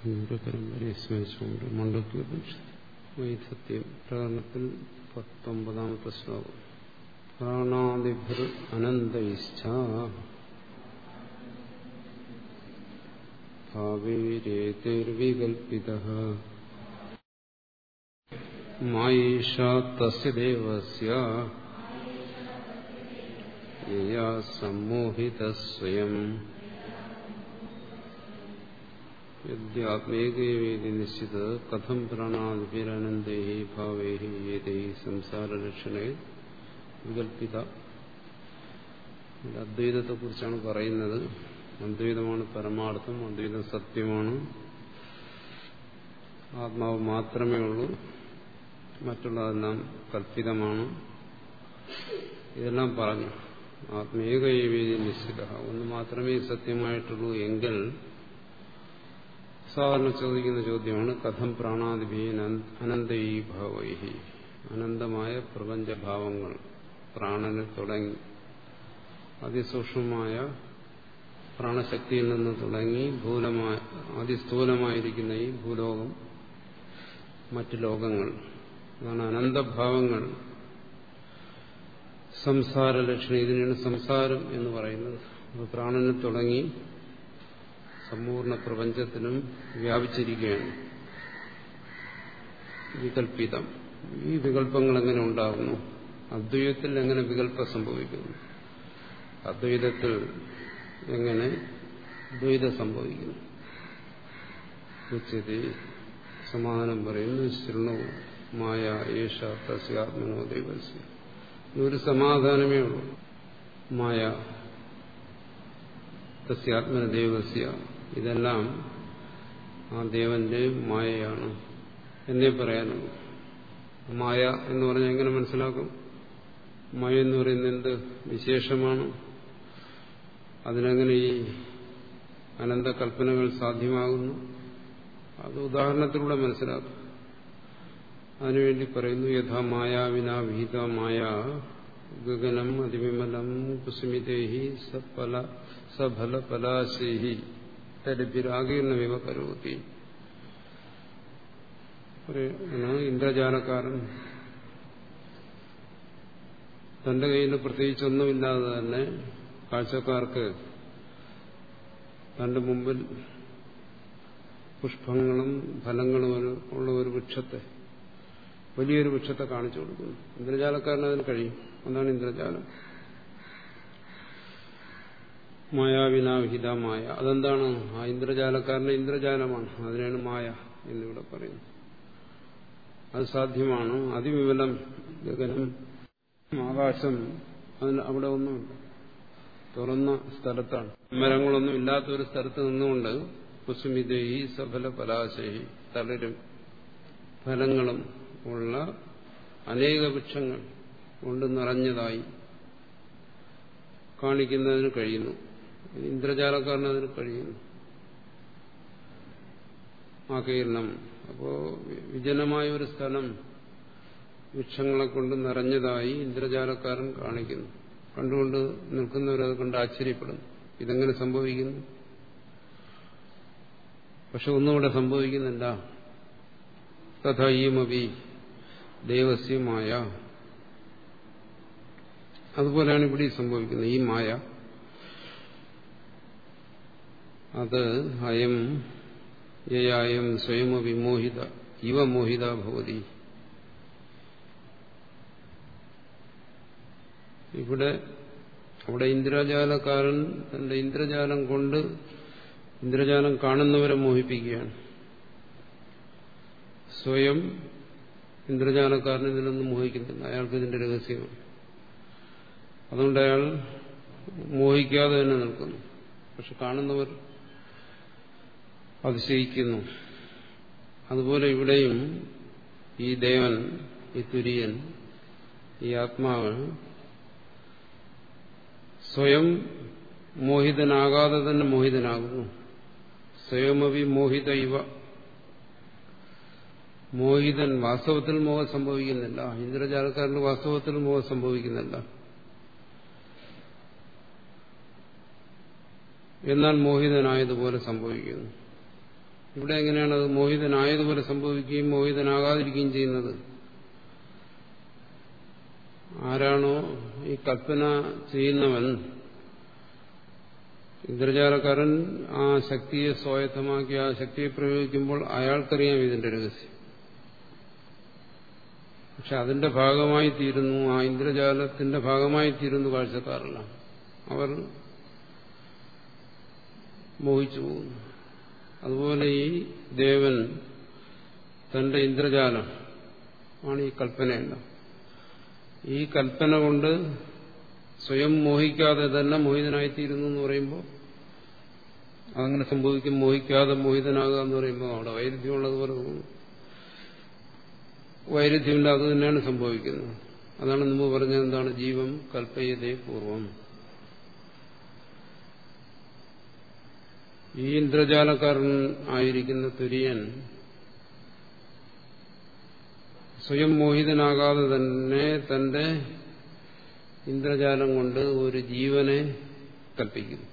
പരമ്പരയെ സ്മരിച്ചുകൊണ്ട് മണ്ഡലത്തിൽ വൈസത്യം പ്രകടനത്തിൽ പത്തൊമ്പതാമത്തെ ശ്ലോകം പ്രാണാദിഭിർ അനന്തയിശ്ച ഭാവേരേതിർവികൽപ്പിത മായേഷ തസ്യ ദേവസ്യ യയാ സമ്മോഹിത സ്വയം യദ്യാത്മേകേവേദി നിശ്ചിത കഥം പ്രാണാദിഭിരനന്ദൈ ഭാവൈ ഏതൈ സംസാരരക്ഷണേ വികൽപ്പിത അദ്വൈതത്തെക്കുറിച്ചാണ് പറയുന്നത് അദ്വൈതമാണ് പരമാർത്ഥം അദ്വൈതം സത്യമാണ് ആത്മാവ് മാത്രമേ ഉള്ളൂ മറ്റുള്ളതെല്ലാം കൽപ്പിതമാണ് ഇതെല്ലാം പറഞ്ഞു ആത്മീയകൈവേദി നിശ്ചിത ഒന്ന് മാത്രമേ സത്യമായിട്ടുള്ളൂ എങ്കിൽ സാധാരണ ചോദിക്കുന്ന ചോദ്യമാണ് കഥം പ്രാണാദിഭീൻ അനന്തൈ ഭാവൈഹി അനന്തമായ പ്രപഞ്ചഭാവങ്ങൾ പ്രാണന് തുടങ്ങി അതിസൂക്ഷ്മമായ പ്രാണശക്തിയിൽ നിന്ന് തുടങ്ങി ഭൂലമായ അതിസ്ഥൂലമായിരിക്കുന്ന ഈ ഭൂലോകം മറ്റു ലോകങ്ങൾ അതാണ് അനന്തഭാവങ്ങൾ സംസാര ലക്ഷണം ഇതിനാണ് സംസാരം എന്ന് പറയുന്നത് പ്രാണന് തുടങ്ങി സമ്പൂർണ്ണ പ്രപഞ്ചത്തിനും വ്യാപിച്ചിരിക്കുകയാണ് വികൽപ്പിതം ഈ വികല്പങ്ങൾ എങ്ങനെ ഉണ്ടാകുന്നു അദ്വൈതത്തിൽ എങ്ങനെ വികല്പം സംഭവിക്കുന്നു അദ്വൈതത്തിൽ എങ്ങനെ ദ്വൈതം സംഭവിക്കുന്നു ഉച്ചതി സമാധാനം പറയുന്നു ശൃണു മായ ഏഷ തസ്യാത്മനോ ദൈവസ്യ ഒരു സമാധാനമേ ഉള്ളൂ മായ തസ്യാത്മന ദേവസ്യ ഇതെല്ലാം ആ ദേവന്റെ മായയാണ് എന്നേ പറയാനുള്ളൂ മായ എന്ന് പറഞ്ഞാൽ എങ്ങനെ മനസ്സിലാക്കും മായ എന്ന് പറയുന്നത് എന്ത് വിശേഷമാണ് അതിനെങ്ങനെ ഈ അനന്ത കൽപ്പനകൾ സാധ്യമാകുന്നു അത് ഉദാഹരണത്തിലൂടെ മനസ്സിലാക്കും അതിനുവേണ്ടി പറയുന്നു യഥാ മായാവിന വിഹിത മായ ഗഗനം അതിവിമലം കുസുമിതേഹി സഫല സഫല പലാശേഹി തരഭിരാകീർണമിവ കരോതി ഇന്ദ്രജാലക്കാരൻ തന്റെ കയ്യിൽ പ്രത്യേകിച്ചൊന്നുമില്ലാതെ തന്നെ കാഴ്ചക്കാർക്ക് തന്റെ മുമ്പിൽ പുഷ്പങ്ങളും ഫലങ്ങളും ഉള്ള ഒരു വൃക്ഷത്തെ വലിയൊരു വൃക്ഷത്തെ കാണിച്ചു കൊടുക്കുന്നു ഇന്ദ്രജാലക്കാരന് അതിന് കഴിയും അതാണ് ഇന്ദ്രജാലം മായാവിനാവിഹിത മായ അതെന്താണ് ആ ഇന്ദ്രജാലക്കാരന്റെ ഇന്ദ്രജാലമാണ് അതിനാണ് മായ എന്നിവിടെ പറയുന്നു അത് സാധ്യമാണ് അതിവിവലം ഗഗനം ആകാശം അതിന് അവിടെ ഒന്നുമില്ല തുറന്ന സ്ഥലത്താണ് മരങ്ങളൊന്നും ഇല്ലാത്ത ഒരു സ്ഥലത്ത് നിന്നുകൊണ്ട് കുസുമിതയി സഫല പലാശയി തളരും ഫലങ്ങളും ഉള്ള അനേക വൃക്ഷങ്ങൾ കൊണ്ട് നിറഞ്ഞതായി കാണിക്കുന്നതിന് കഴിയുന്നു ഇന്ദ്രജാലക്കാരന് അതിന് കഴിയുന്നു ആകീർണം അപ്പോ വിജനമായ ഒരു സ്ഥലം വൃക്ഷങ്ങളെ കൊണ്ട് നിറഞ്ഞതായി ഇന്ദ്രജാലക്കാരൻ കാണിക്കുന്നു കണ്ടുകൊണ്ട് നിൽക്കുന്നവരത് കണ്ട് ആശ്ചര്യപ്പെടുന്നു ഇതെങ്ങനെ സംഭവിക്കുന്നു പക്ഷെ ഒന്നുകൂടെ സംഭവിക്കുന്നില്ല തഥീമവി ദേവസ്യമായ അതുപോലെയാണ് ഇവിടെ സംഭവിക്കുന്നത് ഈ മായ അത് അയം യയായം സ്വയമവി മോഹിത ഇവ മോഹിത ഭവതി ഇവിടെ അവിടെ ഇന്ദ്രജാലക്കാരൻ തന്റെ ഇന്ദ്രജാലം കൊണ്ട് ഇന്ദ്രജാലം കാണുന്നവരെ മോഹിപ്പിക്കുകയാണ് സ്വയം ഇന്ദ്രജാലക്കാരൻ ഇതിലൊന്നും മോഹിക്കുന്നില്ല അയാൾക്ക് ഇതിന്റെ രഹസ്യമാണ് അതുകൊണ്ട് അയാൾ മോഹിക്കാതെ തന്നെ നിൽക്കുന്നു പക്ഷെ കാണുന്നവർ അതിശയിക്കുന്നു അതുപോലെ ഇവിടെയും ഈ ദേവൻ ഈ തുര്യൻ ഈ ആത്മാവ് സ്വയം മോഹിതനാകാതെ തന്നെ മോഹിതനാകുന്നു സ്വയമവി മോഹിത ഇവ മോഹിതൻ വാസ്തവത്തിൽ മോഹം സംഭവിക്കുന്നില്ല ഇന്ദ്രജാലക്കാരന് വാസ്തവത്തിൽ മോഹം സംഭവിക്കുന്നില്ല എന്നാൽ മോഹിതനായതുപോലെ സംഭവിക്കുന്നു ഇവിടെ എങ്ങനെയാണ് അത് മോഹിതനായതുപോലെ സംഭവിക്കുകയും മോഹിതനാകാതിരിക്കുകയും ചെയ്യുന്നത് ആരാണോ ഈ കൽപ്പന ചെയ്യുന്നവൻ ഇന്ദ്രജാലക്കാരൻ ആ ശക്തിയെ സ്വായത്തമാക്കി ആ ശക്തിയെ പ്രയോഗിക്കുമ്പോൾ അയാൾക്കറിയാം ഇതിന്റെ രഹസ്യം പക്ഷെ അതിന്റെ ഭാഗമായി തീരുന്നു ആ ഇന്ദ്രജാലത്തിന്റെ ഭാഗമായി തീരുന്നു കാഴ്ചക്കാരെല്ലാം അവർ മോഹിച്ചു പോകുന്നു അതുപോലെ ഈ ദേവൻ തന്റെ ഇന്ദ്രജാലം ആണ് ഈ കൽപ്പനയെല്ലാം ഈ കൽപ്പന കൊണ്ട് സ്വയം മോഹിക്കാതെ തന്നെ മോഹിതനായിത്തീരുന്നു എന്ന് പറയുമ്പോൾ അതങ്ങനെ സംഭവിക്കും മോഹിക്കാതെ മോഹിതനാകുക എന്ന് പറയുമ്പോൾ അവിടെ വൈരുദ്ധ്യമുള്ളതുപോലെ തോന്നുന്നു വൈരുദ്ധ്യമില്ല അത് തന്നെയാണ് സംഭവിക്കുന്നത് അതാണ് മുമ്പ് പറഞ്ഞത് എന്താണ് ജീവം കൽപ്പയതേ പൂർവം ഈ ഇന്ദ്രജാലക്കാരൻ ആയിരിക്കുന്ന തുര്യൻ സ്വയം മോഹിതനാകാതെ തന്നെ തന്റെ ഇന്ദ്രജാലം കൊണ്ട് ഒരു ജീവനെ കൽപ്പിക്കുന്നു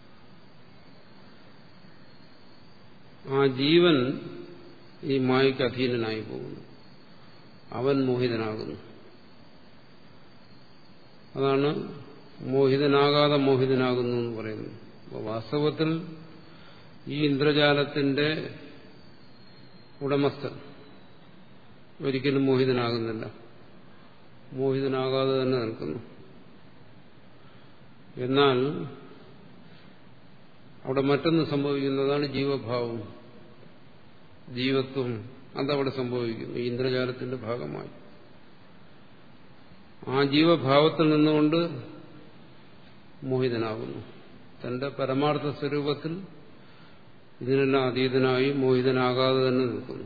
ആ ജീവൻ ഈ മായയ്ക്ക് അധീനനായി പോകുന്നു അവൻ മോഹിതനാകുന്നു അതാണ് മോഹിതനാകാതെ മോഹിതനാകുന്നു എന്ന് പറയുന്നത് അപ്പോൾ വാസ്തവത്തിൽ ഈ ഇന്ദ്രജാലത്തിന്റെ ഉടമസ്ഥൻ ഒരിക്കലും മോഹിതനാകുന്നില്ല മോഹിതനാകാതെ തന്നെ നിൽക്കുന്നു എന്നാൽ അവിടെ മറ്റൊന്ന് സംഭവിക്കുന്നതാണ് ജീവഭാവം ജീവത്വം അതവിടെ സംഭവിക്കുന്നു ഈ ഇന്ദ്രജാലത്തിന്റെ ഭാഗമായി ആ ജീവഭാവത്തിൽ നിന്നുകൊണ്ട് മോഹിതനാകുന്നു തന്റെ പരമാർത്ഥ സ്വരൂപത്തിൽ ഇതിനെല്ലാം അതീതനായി മോഹിതനാകാതെ തന്നെ നിൽക്കുന്നു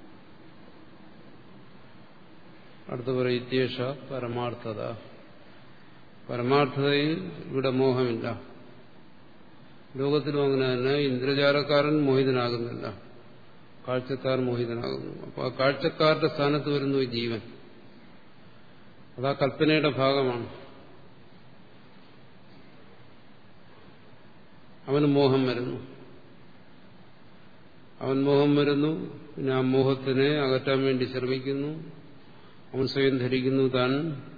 അടുത്ത പറയും ഇത്യേഷ പരമാർത്ഥത പരമാർത്ഥതയിൽ ഇവിടെ മോഹമില്ല ലോകത്തിലും അങ്ങനെ തന്നെ ഇന്ദ്രജാലക്കാരൻ മോഹിതനാകുന്നില്ല കാഴ്ചക്കാർ മോഹിതനാകുന്നു അപ്പോൾ ആ കാഴ്ചക്കാരുടെ സ്ഥാനത്ത് വരുന്നു ഈ ജീവൻ അതാ കൽപ്പനയുടെ ഭാഗമാണ് അവന് മോഹം വരുന്നു അവൻ മോഹം വരുന്നു പിന്നെ ആ മോഹത്തിനെ അകറ്റാൻ വേണ്ടി ശ്രമിക്കുന്നു അവൻ സ്വയം ധരിക്കുന്നു താൻ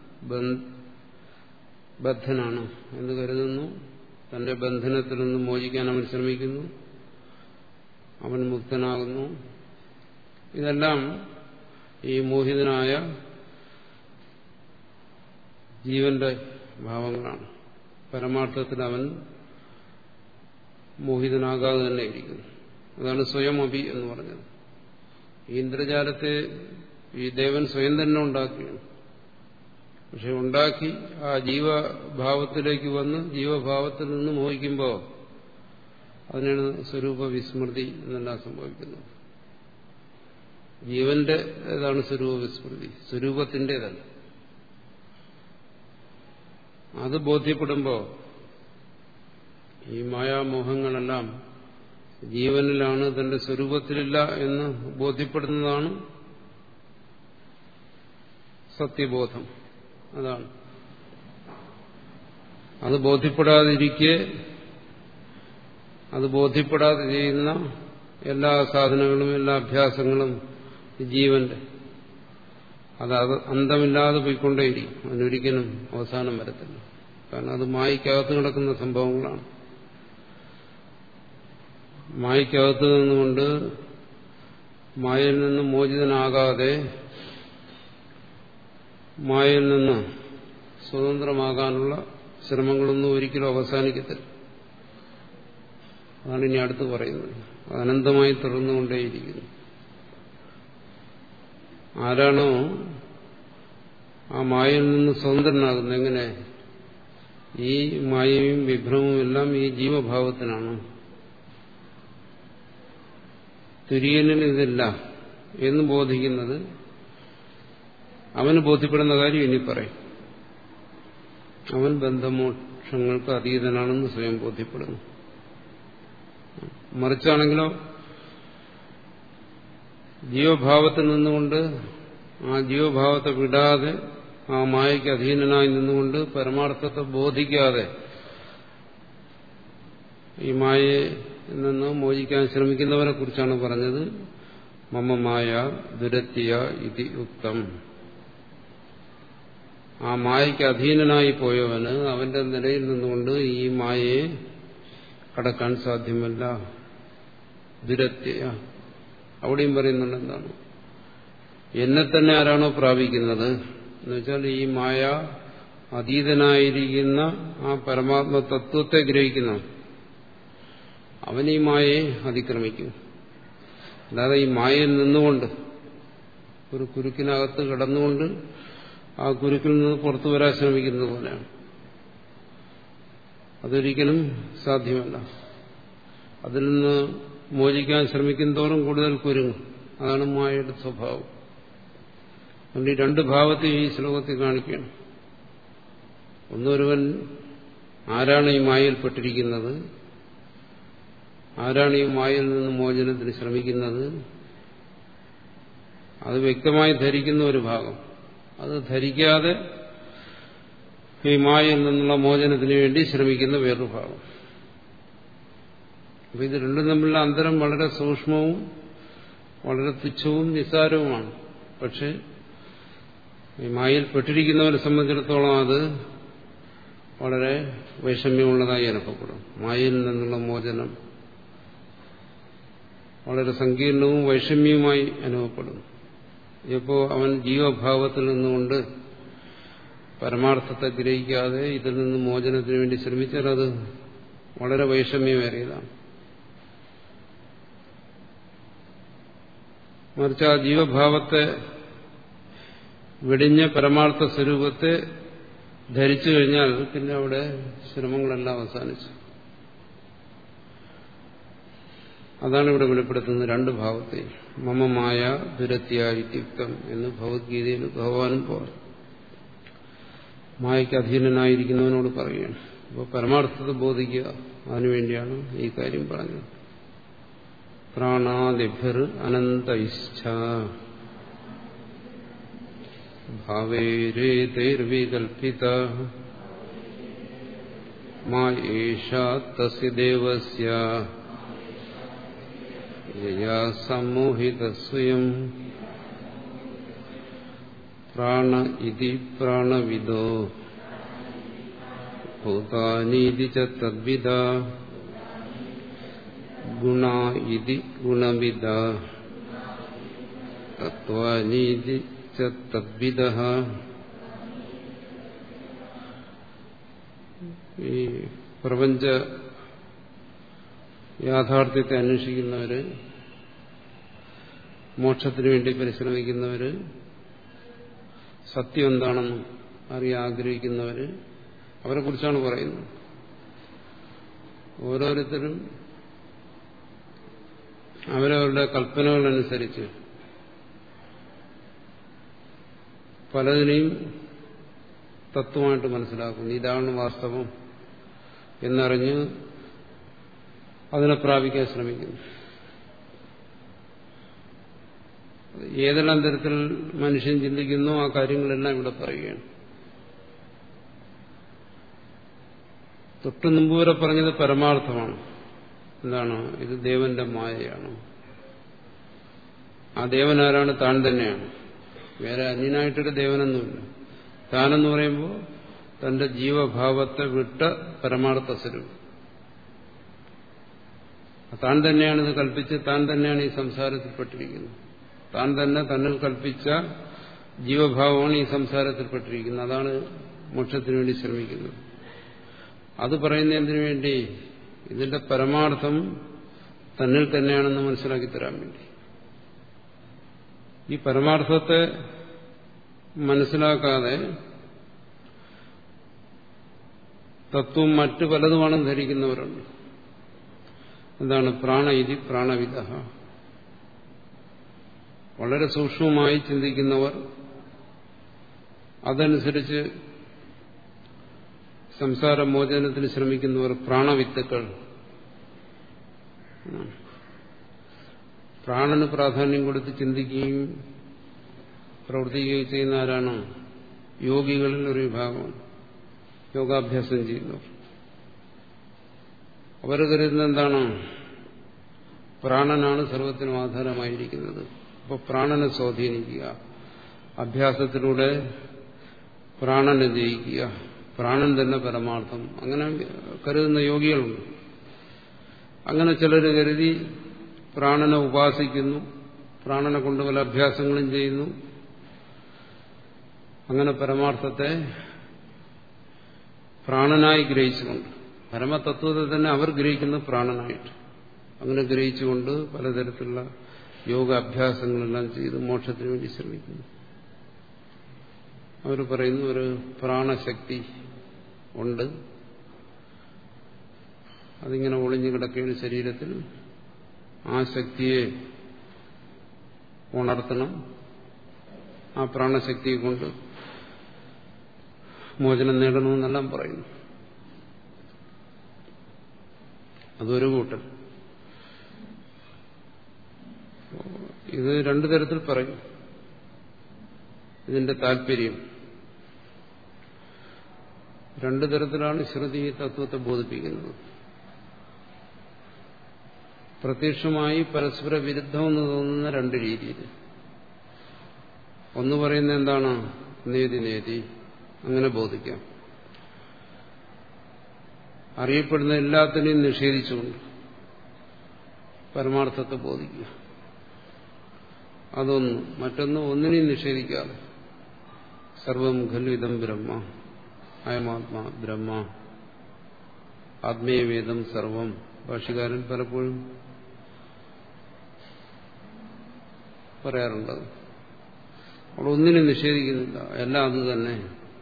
ബദ്ധനാണ് എന്ന് കരുതുന്നു തന്റെ ബന്ധനത്തിൽ നിന്ന് മോചിക്കാൻ അവൻ ശ്രമിക്കുന്നു അവൻ മുക്തനാകുന്നു ഇതെല്ലാം ഈ മോഹിതനായ ജീവന്റെ ഭാവങ്ങളാണ് പരമാർത്ഥത്തിൽ അവൻ മോഹിതനാകാതെ തന്നെ ഇരിക്കുന്നു അതാണ് സ്വയം അഭി എന്ന് പറഞ്ഞത് ഈ ഇന്ദ്രജാലത്തെ ഈ ദേവൻ സ്വയം തന്നെ ഉണ്ടാക്കിയാണ് പക്ഷെ ഉണ്ടാക്കി ആ ജീവഭാവത്തിലേക്ക് വന്ന് ജീവഭാവത്തിൽ നിന്ന് മോഹിക്കുമ്പോൾ അതിനാണ് സ്വരൂപ വിസ്മൃതി എന്നെല്ലാം സംഭവിക്കുന്നത് ജീവന്റെ ഏതാണ് സ്വരൂപ വിസ്മൃതി സ്വരൂപത്തിൻ്റെതല്ല അത് ബോധ്യപ്പെടുമ്പോൾ ഈ മായാമോഹങ്ങളെല്ലാം ജീവനിലാണ് തന്റെ സ്വരൂപത്തിലില്ല എന്ന് ബോധ്യപ്പെടുന്നതാണ് സത്യബോധം അതാണ് അത് ബോധ്യപ്പെടാതിരിക്കെ അത് ബോധ്യപ്പെടാതെ ചെയ്യുന്ന എല്ലാ സാധനങ്ങളും എല്ലാ അഭ്യാസങ്ങളും ജീവന്റെ അത് അത് അന്തമില്ലാതെ പോയിക്കൊണ്ടേയിരിക്കും അതിനൊരിക്കലും അവസാനം വരത്തില്ല കാരണം അത് മായക്കകത്ത് കിടക്കുന്ന സംഭവങ്ങളാണ് മായക്കകത്ത് നിന്നുകൊണ്ട് മായയിൽ നിന്ന് മോചിതനാകാതെ മായയിൽ നിന്ന് സ്വതന്ത്രമാകാനുള്ള ശ്രമങ്ങളൊന്നും ഒരിക്കലും അവസാനിക്കത്തില്ല അതാണ് ഇനി അടുത്ത് പറയുന്നത് അനന്തമായി തുടർന്നുകൊണ്ടേയിരിക്കുന്നു ആരാണോ ആ മായയിൽ നിന്ന് സ്വതന്ത്രനാകുന്നത് എങ്ങനെ ഈ മായയും വിഭ്രമവും എല്ലാം ഈ ജീവഭാവത്തിനാണ് തുര്യനിൽ ഇതില്ല എന്ന് ബോധിക്കുന്നത് അവന് ബോധ്യപ്പെടുന്ന കാര്യം ഇനി പറയും അവൻ ബന്ധമോക്ഷങ്ങൾക്ക് അതീതനാണെന്ന് സ്വയം ബോധ്യപ്പെടുന്നു മറിച്ചാണെങ്കിലോ ജീവഭാവത്തിൽ നിന്നുകൊണ്ട് ആ ജീവഭാവത്തെ വിടാതെ ആ മായയ്ക്ക് അധീനനായി നിന്നുകൊണ്ട് പരമാർത്ഥത്തെ ബോധിക്കാതെ ഈ മായയെ നിന്ന് മോചിക്കാൻ ശ്രമിക്കുന്നവരെ കുറിച്ചാണ് പറഞ്ഞത് മമമായ ദുരത്തിയ ഇതി ഉക്തം ആ മായയ്ക്ക് അധീനനായി പോയവന് അവന്റെ നിലയിൽ നിന്നുകൊണ്ട് ഈ മായയെ കടക്കാൻ സാധ്യമല്ല ദുരത്യയ അവിടെയും പറയുന്നുണ്ട് എന്താണ് എന്നെ തന്നെ ആരാണോ പ്രാപിക്കുന്നത് എന്നുവെച്ചാൽ ഈ മായ അതീതനായിരിക്കുന്ന ആ പരമാത്മ തത്വത്തെ ഗ്രഹിക്കുന്ന അവൻ ഈ മായയെ അതിക്രമിക്കും അല്ലാതെ ഈ മായയിൽ നിന്നുകൊണ്ട് ഒരു കുരുക്കിനകത്ത് കിടന്നുകൊണ്ട് ആ കുരുക്കിൽ നിന്ന് പുറത്തു വരാൻ ശ്രമിക്കുന്നത് പോലെയാണ് അതൊരിക്കലും സാധ്യമല്ല അതിൽ നിന്ന് മോചിക്കാൻ ശ്രമിക്കുന്നതോറും കൂടുതൽ കുരുങ്ങും അതാണ് മായയുടെ സ്വഭാവം അതുകൊണ്ട് ഈ രണ്ട് ഭാവത്തെ ഈ ശ്ലോകത്തിൽ കാണിക്കുകയാണ് ഒന്നൊരുവൻ ആരാണ് ഈ മായയിൽപ്പെട്ടിരിക്കുന്നത് ആരാണ് ഈ മായയിൽ നിന്ന് മോചനത്തിന് ശ്രമിക്കുന്നത് അത് വ്യക്തമായി ധരിക്കുന്ന ഒരു ഭാഗം അത് ധരിക്കാതെ ഈ മായയിൽ നിന്നുള്ള മോചനത്തിന് വേണ്ടി ശ്രമിക്കുന്ന വേറൊരു ഭാഗം അപ്പൊ ഇത് രണ്ടും തമ്മിലുള്ള അന്തരം വളരെ സൂക്ഷ്മവും വളരെ തുച്ഛവും നിസ്സാരവുമാണ് പക്ഷെ ഈ മായയിൽ പെട്ടിരിക്കുന്നവരെ സംബന്ധിച്ചിടത്തോളം അത് വളരെ വൈഷമ്യമുള്ളതായി അനുഭവപ്പെടും മായയിൽ നിന്നുള്ള മോചനം വളരെ സങ്കീർണവും വൈഷമ്യവുമായി അനുഭവപ്പെടുന്നു ഇപ്പോ അവൻ ജീവഭാവത്തിൽ നിന്നുകൊണ്ട് പരമാർത്ഥത്തെ ഗ്രഹിക്കാതെ ഇതിൽ നിന്ന് മോചനത്തിന് വേണ്ടി ശ്രമിച്ചാൽ അത് വളരെ വൈഷമ്യമേറിയതാണ് മറിച്ച് ആ ജീവഭാവത്തെ വെടിഞ്ഞ പരമാർത്ഥ സ്വരൂപത്തെ ധരിച്ചു കഴിഞ്ഞാൽ പിന്നെ അവിടെ ശ്രമങ്ങളെല്ലാം അവസാനിച്ചു അതാണ് ഇവിടെ വെളിപ്പെടുത്തുന്നത് രണ്ട് ഭാവത്തെ മമമായ ദുരത്യായിത്യുക്തം എന്ന് ഭഗവത്ഗീതയിൽ ഭഗവാനും പറഞ്ഞു മായയ്ക്ക് അധീനനായിരിക്കുന്നവനോട് പറയുകയാണ് അപ്പോൾ പരമാർത്ഥത്തെ ബോധിക്കുക അതിനുവേണ്ടിയാണ് ഈ കാര്യം പറഞ്ഞത് പ്രാണാദിഭിർ അനന്ത ഇച്ഛ ഭാവേരേതൈർവികൽപ്പിത മായേഷ തസ്യ ദേവസ്യ യയാ സമ്മോഹിത സ്വയം പ്രാണ ഇതി പ്രാണവിദോ ഭൂതാനീതി ച തദ്വിദ ഗുണ ഇതി ഗുണവിദ തത്വാനീതി ച തദ്വിദ ഈ പ്രപഞ്ച യാഥാർത്ഥ്യത്തെ അന്വേഷിക്കുന്നവര് മോക്ഷത്തിന് വേണ്ടി പരിശ്രമിക്കുന്നവര് സത്യം എന്താണെന്ന് അറിയാൻ ആഗ്രഹിക്കുന്നവര് അവരെ കുറിച്ചാണ് പറയുന്നത് ഓരോരുത്തരും അവരവരുടെ കൽപ്പനകളനുസരിച്ച് പലതിനെയും തത്വമായിട്ട് മനസ്സിലാക്കുന്നു ഇതാണ് വാസ്തവം എന്നറിഞ്ഞ് അതിനെ പ്രാപിക്കാൻ ശ്രമിക്കുന്നു ഏതെല്ലാം തരത്തിൽ മനുഷ്യൻ ചിന്തിക്കുന്നു ആ കാര്യങ്ങളെല്ലാം ഇവിടെ പറയുകയാണ് തൊട്ടു മുമ്പ് വരെ പറഞ്ഞത് പരമാർത്ഥമാണ് എന്താണ് ഇത് ദേവന്റെ മായയാണ് ആ ദേവനാരാണ് താൻ തന്നെയാണ് വേറെ അന്യനായിട്ടൊരു ദേവനൊന്നുമില്ല താനെന്ന് പറയുമ്പോൾ തന്റെ ജീവഭാവത്തെ വിട്ട പരമാർത്ഥ സ്വരൂപം താൻ തന്നെയാണ് ഇത് കൽപ്പിച്ച് താൻ തന്നെയാണ് ഈ സംസാരത്തിൽപ്പെട്ടിരിക്കുന്നത് താൻ തന്നെ തന്നിൽ കൽപ്പിച്ച ജീവഭാവമാണ് ഈ സംസാരത്തിൽപ്പെട്ടിരിക്കുന്നത് അതാണ് മോക്ഷത്തിന് വേണ്ടി ശ്രമിക്കുന്നത് അത് പറയുന്നതിന് വേണ്ടി ഇതിന്റെ പരമാർത്ഥം തന്നിൽ തന്നെയാണെന്ന് മനസ്സിലാക്കി തരാൻ വേണ്ടി ഈ പരമാർത്ഥത്തെ മനസ്സിലാക്കാതെ തത്വം മറ്റു പലതുമാണെന്ന് ധരിക്കുന്നവരുണ്ട് എന്താണ് പ്രാണ ഇതി പ്രാണവിദ വളരെ സൂക്ഷ്മമായി ചിന്തിക്കുന്നവർ അതനുസരിച്ച് സംസാര മോചനത്തിന് ശ്രമിക്കുന്നവർ പ്രാണവിത്തുക്കൾ പ്രാണന് പ്രാധാന്യം കൊടുത്ത് ചിന്തിക്കുകയും പ്രവർത്തിക്കുകയും ചെയ്യുന്ന ആരാണ് യോഗികളിൽ ഒരു വിഭാഗമാണ് യോഗാഭ്യാസം ചെയ്യുന്നവർ അവർ കരുതുന്നത് എന്താണ് പ്രാണനാണ് സർവത്തിനും ആധാരമായിരിക്കുന്നത് അപ്പോൾ പ്രാണനെ സ്വാധീനിക്കുക അഭ്യാസത്തിലൂടെ പ്രാണനെ ജയിക്കുക പ്രാണൻ തന്നെ പരമാർത്ഥം അങ്ങനെ കരുതുന്ന യോഗികളുണ്ട് അങ്ങനെ ചിലർ കരുതി പ്രാണനെ ഉപാസിക്കുന്നു പ്രാണനെ കൊണ്ട് പല അഭ്യാസങ്ങളും ചെയ്യുന്നു അങ്ങനെ പരമാർത്ഥത്തെ പ്രാണനായി ഗ്രഹിച്ചുകൊണ്ട് പരമതത്വത്തെ തന്നെ അവർ ഗ്രഹിക്കുന്നത് പ്രാണനായിട്ട് അങ്ങനെ ഗ്രഹിച്ചുകൊണ്ട് പലതരത്തിലുള്ള യോഗ അഭ്യാസങ്ങളെല്ലാം ചെയ്ത് മോക്ഷത്തിന് വേണ്ടി ശ്രമിക്കുന്നു അവർ പറയുന്നു ഒരു പ്രാണശക്തി ഉണ്ട് അതിങ്ങനെ ഒളിഞ്ഞു കിടക്കുകയാണ് ശരീരത്തിൽ ആ ശക്തിയെ ഉണർത്തണം ആ പ്രാണശക്തിയെ കൊണ്ട് മോചനം നേടണമെന്നെല്ലാം പറയുന്നു അതൊരു കൂട്ടൽ ഇത് രണ്ടു തരത്തിൽ പറയും ഇതിന്റെ താല്പര്യം രണ്ടു തരത്തിലാണ് ശ്രുതി ഈ തത്വത്തെ ബോധിപ്പിക്കുന്നത് പ്രത്യക്ഷമായി പരസ്പര വിരുദ്ധമെന്ന് തോന്നുന്ന രണ്ട് രീതിയിൽ ഒന്ന് പറയുന്നത് എന്താണ് നേതി നേതി അങ്ങനെ ബോധിക്കാം അറിയപ്പെടുന്ന എല്ലാത്തിനെയും നിഷേധിച്ചുകൊണ്ട് പരമാർത്ഥത്തെ ബോധിക്കുക അതൊന്ന് മറ്റൊന്ന് ഒന്നിനെയും നിഷേധിക്കാതെ സർവം ഖലു ഇതം ബ്രഹ്മ അയമാത്മാ ബ്രഹ്മ ആത്മീയവേദം സർവം ഭാഷകാരൻ പലപ്പോഴും പറയാറുണ്ട് അവിടെ ഒന്നിനും നിഷേധിക്കുന്നില്ല എല്ലാം അത് തന്നെ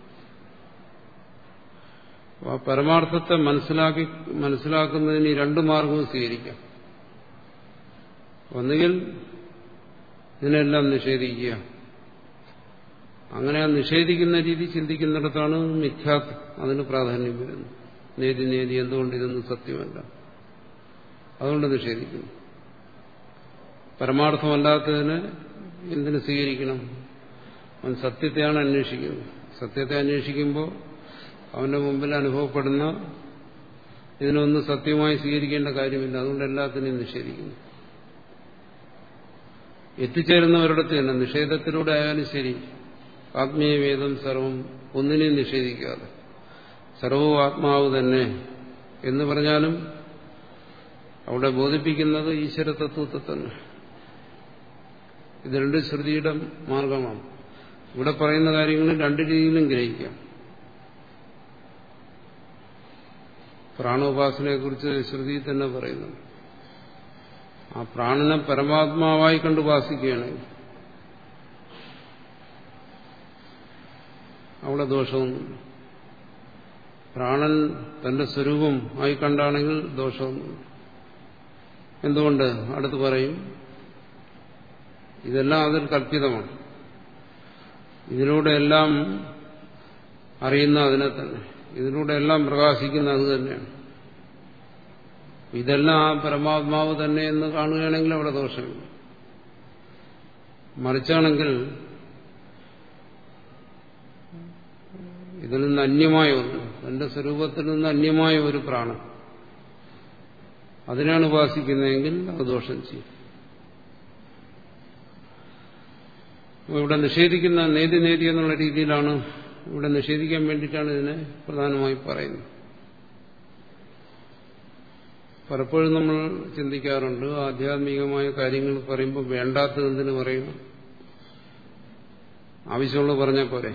ആ പരമാർത്ഥത്തെ മനസ്സിലാക്കി മനസ്സിലാക്കുന്നതിന് ഈ രണ്ടു മാർഗവും സ്വീകരിക്കാം ഒന്നുകിൽ ഇതിനെല്ലാം നിഷേധിക്കുക അങ്ങനെ ആ നിഷേധിക്കുന്ന രീതി ചിന്തിക്കുന്നിടത്താണ് മിഥ്യാത് അതിന് പ്രാധാന്യം വരുന്നത് നേതി നേതി എന്തുകൊണ്ട് ഇതൊന്നും സത്യമല്ല അതുകൊണ്ട് നിഷേധിക്കുന്നു പരമാർത്ഥമല്ലാത്തതിന് എന്തിനു സ്വീകരിക്കണം അവൻ സത്യത്തെയാണ് അന്വേഷിക്കുന്നത് സത്യത്തെ അന്വേഷിക്കുമ്പോൾ അവന്റെ മുമ്പിൽ അനുഭവപ്പെടുന്ന ഇതിനൊന്നും സത്യമായി സ്വീകരിക്കേണ്ട കാര്യമില്ല അതുകൊണ്ട് എല്ലാത്തിനെയും നിഷേധിക്കുന്നു എത്തിച്ചേരുന്നവരിടത്ത് തന്നെ നിഷേധത്തിലൂടെ ആയാലും ശരി ആത്മീയവേദം സർവം ഒന്നിനെയും നിഷേധിക്കാതെ സർവവും ആത്മാവ് തന്നെ എന്ന് പറഞ്ഞാലും അവിടെ ബോധിപ്പിക്കുന്നത് ഈശ്വര തത്വത്തെ തന്നെ ഇത് രണ്ട് ശ്രുതിയുടെ മാർഗമാണ് ഇവിടെ പറയുന്ന കാര്യങ്ങൾ രണ്ട് രീതിയിലും ഗ്രഹിക്കാം പ്രാണോപാസനയെക്കുറിച്ച് ശ്രുതി തന്നെ പറയുന്നു ആ പ്രാണനെ പരമാത്മാവായി കണ്ട് ഉപാസിക്കുകയാണെങ്കിൽ അവിടെ ദോഷമൊന്നുമില്ല പ്രാണൻ തന്റെ സ്വരൂപം ആയി കണ്ടാണെങ്കിൽ ദോഷമൊന്നുമില്ല എന്തുകൊണ്ട് അടുത്ത് പറയും ഇതെല്ലാം അതിൽ കല്പിതമാണ് ഇതിലൂടെ എല്ലാം അറിയുന്ന അതിനെ തന്നെ ഇതിലൂടെ എല്ലാം പ്രകാശിക്കുന്ന അത് തന്നെയാണ് ഇതെല്ലാം ആ പരമാത്മാവ് തന്നെ എന്ന് കാണുകയാണെങ്കിൽ അവിടെ ദോഷമില്ല മറിച്ചാണെങ്കിൽ ഇതിൽ നിന്ന് അന്യമായ ഒന്ന് തന്റെ സ്വരൂപത്തിൽ നിന്ന് അന്യമായ ഒരു പ്രാണൻ അതിനാണ് ഉപാസിക്കുന്നതെങ്കിൽ അത് ദോഷം ചെയ്യും ഇവിടെ നിഷേധിക്കുന്ന നേതി നേതി എന്നുള്ള രീതിയിലാണ് ഇവിടെ നിഷേധിക്കാൻ വേണ്ടിയിട്ടാണ് ഇതിനെ പ്രധാനമായി പറയുന്നത് പലപ്പോഴും നമ്മൾ ചിന്തിക്കാറുണ്ട് ആധ്യാത്മികമായ കാര്യങ്ങൾ പറയുമ്പോൾ വേണ്ടാത്തത് എന്തിനു പറയുന്നു ആവശ്യമുള്ളത് പറഞ്ഞാൽ പോരെ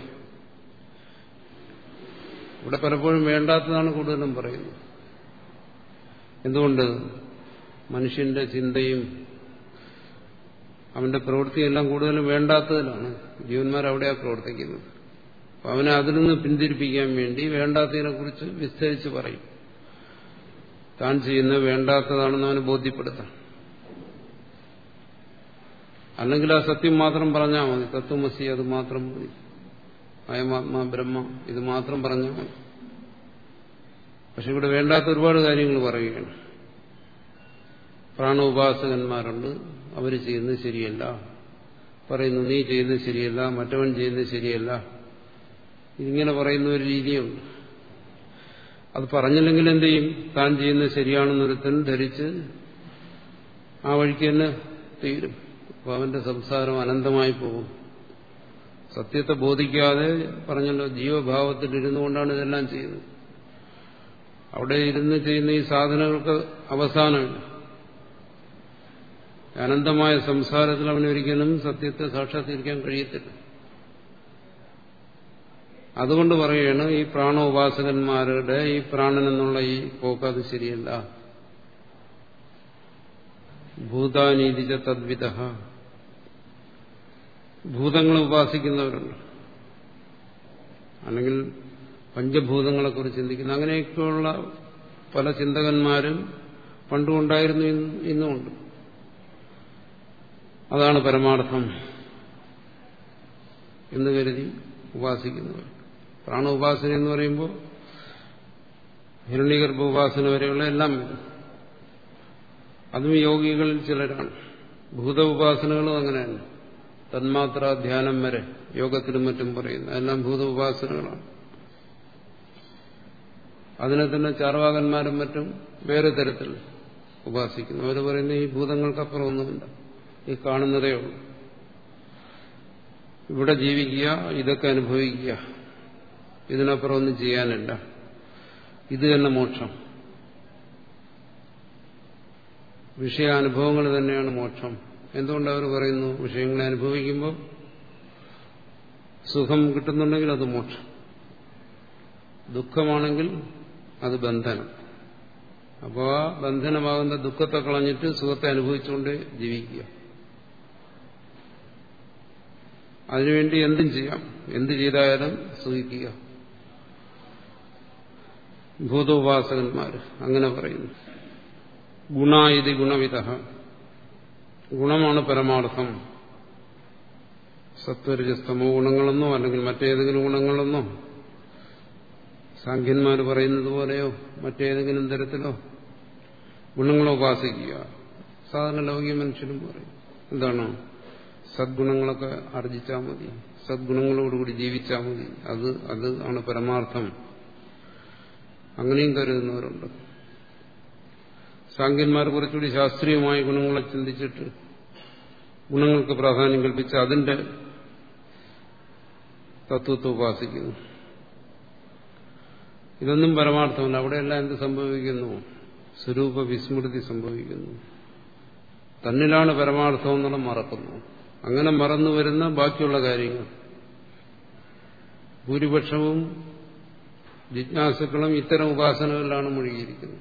ഇവിടെ പലപ്പോഴും വേണ്ടാത്തതാണ് കൂടുതലും പറയുന്നത് എന്തുകൊണ്ട് മനുഷ്യന്റെ ചിന്തയും അവന്റെ പ്രവൃത്തിയെല്ലാം കൂടുതലും വേണ്ടാത്തതിലാണ് ജീവന്മാർ അവിടെയാണ് പ്രവർത്തിക്കുന്നത് അപ്പൊ അവനെ അതിൽ നിന്ന് പിന്തിരിപ്പിക്കാൻ വേണ്ടി വേണ്ടാത്തതിനെ കുറിച്ച് വിസ്തരിച്ച് പറയും താൻ ചെയ്യുന്നത് വേണ്ടാത്തതാണെന്ന് അവന് ബോധ്യപ്പെടുത്താം അല്ലെങ്കിൽ ആ സത്യം മാത്രം പറഞ്ഞാൽ മതി തത്വമസി അത് മാത്രം മതി അയമാത്മാ ബ്രഹ്മ ഇത് മാത്രം പറഞ്ഞാൽ മതി പക്ഷെ ഇവിടെ വേണ്ടാത്ത ഒരുപാട് കാര്യങ്ങൾ പറയുകയാണ് പ്രാണോപാസകന്മാരുണ്ട് അവർ ചെയ്യുന്നത് ശരിയല്ല പറയുന്നു നീ ചെയ്യുന്നത് ശരിയല്ല മറ്റവൻ ചെയ്യുന്നത് ശരിയല്ല ഇതിങ്ങനെ പറയുന്ന ഒരു രീതിയുണ്ട് അത് പറഞ്ഞില്ലെങ്കിൽ എന്ത് ചെയ്യും താൻ ചെയ്യുന്നത് ശരിയാണെന്നൊരുത്തൻ ധരിച്ച് ആ വഴിക്ക് തന്നെ തീരും അപ്പോൾ അവന്റെ സംസാരം അനന്തമായി പോകും സത്യത്തെ ബോധിക്കാതെ പറഞ്ഞല്ലോ ജീവഭാവത്തിൽ ഇരുന്നു കൊണ്ടാണ് ഇതെല്ലാം ചെയ്യുന്നത് അവിടെ ഇരുന്ന് ചെയ്യുന്ന ഈ സാധനങ്ങൾക്ക് അവസാനമില്ല അനന്തമായ സംസാരത്തിൽ അവനൊരിക്കലും സത്യത്തെ സാക്ഷാത്കരിക്കാൻ കഴിയത്തില്ല അതുകൊണ്ട് പറയുകയാണ് ഈ പ്രാണോപാസകന്മാരുടെ ഈ പ്രാണൻ എന്നുള്ള ഈ പോക്ക് അത് ശരിയല്ല ഭൂതാനീതിച്ച തദ്വിധ ഭൂതങ്ങളെ ഉപാസിക്കുന്നവരുണ്ട് അല്ലെങ്കിൽ പഞ്ചഭൂതങ്ങളെക്കുറിച്ച് ചിന്തിക്കുന്ന അങ്ങനെയൊക്കെയുള്ള പല ചിന്തകന്മാരും പണ്ടുമുണ്ടായിരുന്നു ഇന്നുമുണ്ട് അതാണ് പരമാർത്ഥം എന്ന് കരുതി ഉപാസിക്കുന്നവർ പ്രാണ ഉപാസന എന്ന് പറയുമ്പോൾ ഹിരണ്യഗർഭ ഉപാസന വരെയുള്ള എല്ലാം വരും അതും യോഗികളിൽ ചിലരാണ് ഭൂത ഉപാസനകളും അങ്ങനെയാണ് തന്മാത്ര ധ്യാനം വരെ യോഗത്തിലും മറ്റും പറയുന്ന എല്ലാം ഭൂത ഉപാസനകളാണ് അതിനെ തന്നെ ചാർവാകന്മാരും മറ്റും വേറെ തരത്തിൽ ഉപാസിക്കുന്നു അവർ പറയുന്ന ഈ ഭൂതങ്ങൾക്കപ്പുറം ഒന്നുമില്ല ഈ കാണുന്നതേ ഉള്ളൂ ഇവിടെ ജീവിക്കുക ഇതൊക്കെ അനുഭവിക്കുക ഇതിനപ്പുറം ഒന്നും ചെയ്യാനില്ല ഇത് തന്നെ മോക്ഷം വിഷയാനുഭവങ്ങൾ തന്നെയാണ് മോക്ഷം എന്തുകൊണ്ട് അവർ പറയുന്നു വിഷയങ്ങളെ അനുഭവിക്കുമ്പോൾ സുഖം കിട്ടുന്നുണ്ടെങ്കിൽ അത് മോക്ഷം ദുഃഖമാണെങ്കിൽ അത് ബന്ധനം അപ്പോൾ ആ ബന്ധനമാകുന്ന ദുഃഖത്തെ കളഞ്ഞിട്ട് സുഖത്തെ അനുഭവിച്ചുകൊണ്ട് ജീവിക്കുക അതിനുവേണ്ടി എന്തും ചെയ്യാം എന്ത് ചെയ്തായാലും സുഖിക്കുക ഭൂതോപാസകന്മാർ അങ്ങനെ പറയുന്നു ഗുണായിതി ഗുണവിധ ഗുണമാണ് പരമാർത്ഥം സത്വരജസ്തമോ ഗുണങ്ങളെന്നോ അല്ലെങ്കിൽ മറ്റേതെങ്കിലും ഗുണങ്ങളെന്നോ സാഖ്യന്മാർ പറയുന്നത് പോലെയോ മറ്റേതെങ്കിലും തരത്തിലോ ഗുണങ്ങളെ ഉപാസിക്കുക സാധാരണ ലൗകിക മനുഷ്യരും പറയും എന്താണ് സദ്ഗുണങ്ങളൊക്കെ ആർജിച്ചാൽ മതി സദ്ഗുണങ്ങളോടുകൂടി ജീവിച്ചാൽ മതി അത് അത് ആണ് പരമാർത്ഥം അങ്ങനെയും കരുതുന്നവരുണ്ട് സാങ്കന്മാർ കുറച്ചുകൂടി ശാസ്ത്രീയമായ ഗുണങ്ങളെ ചിന്തിച്ചിട്ട് ഗുണങ്ങൾക്ക് പ്രാധാന്യം കൽപ്പിച്ച് അതിന്റെ തത്വത്തെ ഉപാസിക്കുന്നു ഇതൊന്നും പരമാർത്ഥമല്ല അവിടെയെല്ലാം എന്ത് സംഭവിക്കുന്നു സ്വരൂപ വിസ്മൃതി സംഭവിക്കുന്നു തന്നിലാണ് പരമാർത്ഥം എന്നുള്ള മറക്കുന്നു അങ്ങനെ മറന്നു വരുന്ന ബാക്കിയുള്ള കാര്യങ്ങൾ ഭൂരിപക്ഷവും ജിജ്ഞാസുക്കളും ഇത്തരം ഉപാസനകളിലാണ് മുഴുകിയിരിക്കുന്നത്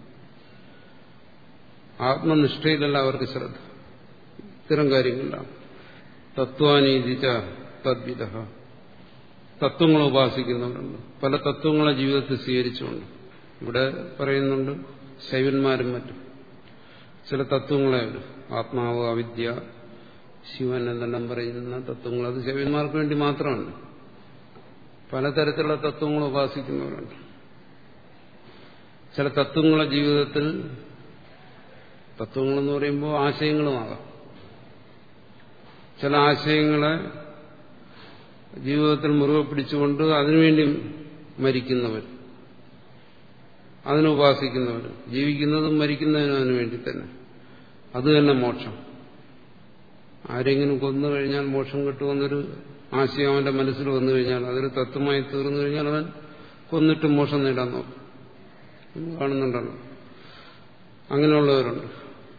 ആത്മനിഷ്ഠയിലല്ല അവർക്ക് ശ്രദ്ധ ഇത്തരം കാര്യങ്ങളിലാണ് തത്വാനീതിച്ച തദ്വിധ തത്വങ്ങൾ ഉപാസിക്കുന്നവരുണ്ട് പല തത്വങ്ങളെ ജീവിതത്തിൽ സ്വീകരിച്ചുകൊണ്ട് ഇവിടെ പറയുന്നുണ്ട് ശൈവന്മാരും മറ്റും ചില തത്വങ്ങളെ ആത്മാവ് അവിദ്യ ശിവൻ എന്നെല്ലാം പറയുന്ന തത്വങ്ങൾ അത് ശൈവന്മാർക്ക് വേണ്ടി മാത്രമാണ് പലതരത്തിലുള്ള തത്വങ്ങൾ ഉപാസിക്കുന്നവരുണ്ട് ചില തത്വങ്ങളെ ജീവിതത്തിൽ തത്വങ്ങളെന്ന് പറയുമ്പോൾ ആശയങ്ങളുമാകാം ചില ആശയങ്ങളെ ജീവിതത്തിൽ മുറുകെ പിടിച്ചുകൊണ്ട് അതിനുവേണ്ടി മരിക്കുന്നവർ അതിനുപാസിക്കുന്നവർ ജീവിക്കുന്നതും മരിക്കുന്നതിനും അതിനു വേണ്ടി തന്നെ അത് തന്നെ മോക്ഷം ആരെങ്കിലും കൊന്നു കഴിഞ്ഞാൽ മോക്ഷം കിട്ടുമെന്നൊരു ആശയം അവന്റെ മനസ്സിൽ വന്നു കഴിഞ്ഞാൽ അതൊരു തത്വമായി തീർന്നു കഴിഞ്ഞാൽ അവൻ കൊന്നിട്ട് മോക്ഷം നേടാൻ നോക്കും കാണുന്നുണ്ടല്ലോ അങ്ങനെയുള്ളവരുണ്ട്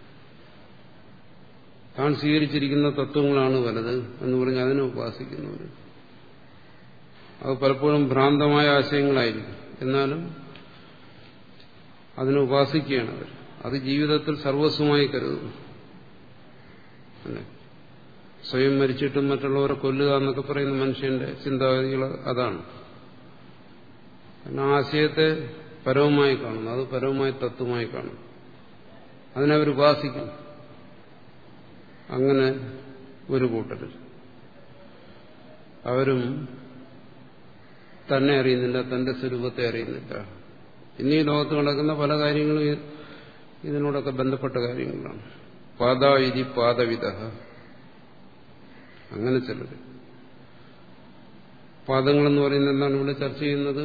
താൻ സ്വീകരിച്ചിരിക്കുന്ന തത്വങ്ങളാണ് വലുത് എന്ന് പറഞ്ഞ് അതിനെ ഉപാസിക്കുന്നവർ അത് പലപ്പോഴും ഭ്രാന്തമായ ആശയങ്ങളായിരിക്കും എന്നാലും അതിനെ ഉപാസിക്കുകയാണ് അവർ അത് ജീവിതത്തിൽ സർവസ്വമായി കരുതുന്നു അല്ലേ സ്വയം മരിച്ചിട്ടും മറ്റുള്ളവരെ കൊല്ലുക എന്നൊക്കെ പറയുന്ന മനുഷ്യന്റെ ചിന്താഗതികൾ അതാണ് കാരണം ആശയത്തെ പരവുമായി കാണുന്നു അത് പരവുമായി തത്വമായി കാണുന്നു അതിനവർ ഉപാസിക്കും അങ്ങനെ ഒരു കൂട്ടർ അവരും തന്നെ അറിയുന്നില്ല തന്റെ സ്വരൂപത്തെ അറിയുന്നില്ല ഇന്നീ ലോകത്ത് നടക്കുന്ന പല കാര്യങ്ങളും ഇതിനോടൊക്കെ ബന്ധപ്പെട്ട കാര്യങ്ങളാണ് പാദായിരി പാദവിധ അങ്ങനെ ചിലർ പാദങ്ങളെന്ന് പറയുന്നത് എന്താണ് ഇവിടെ ചർച്ച ചെയ്യുന്നത്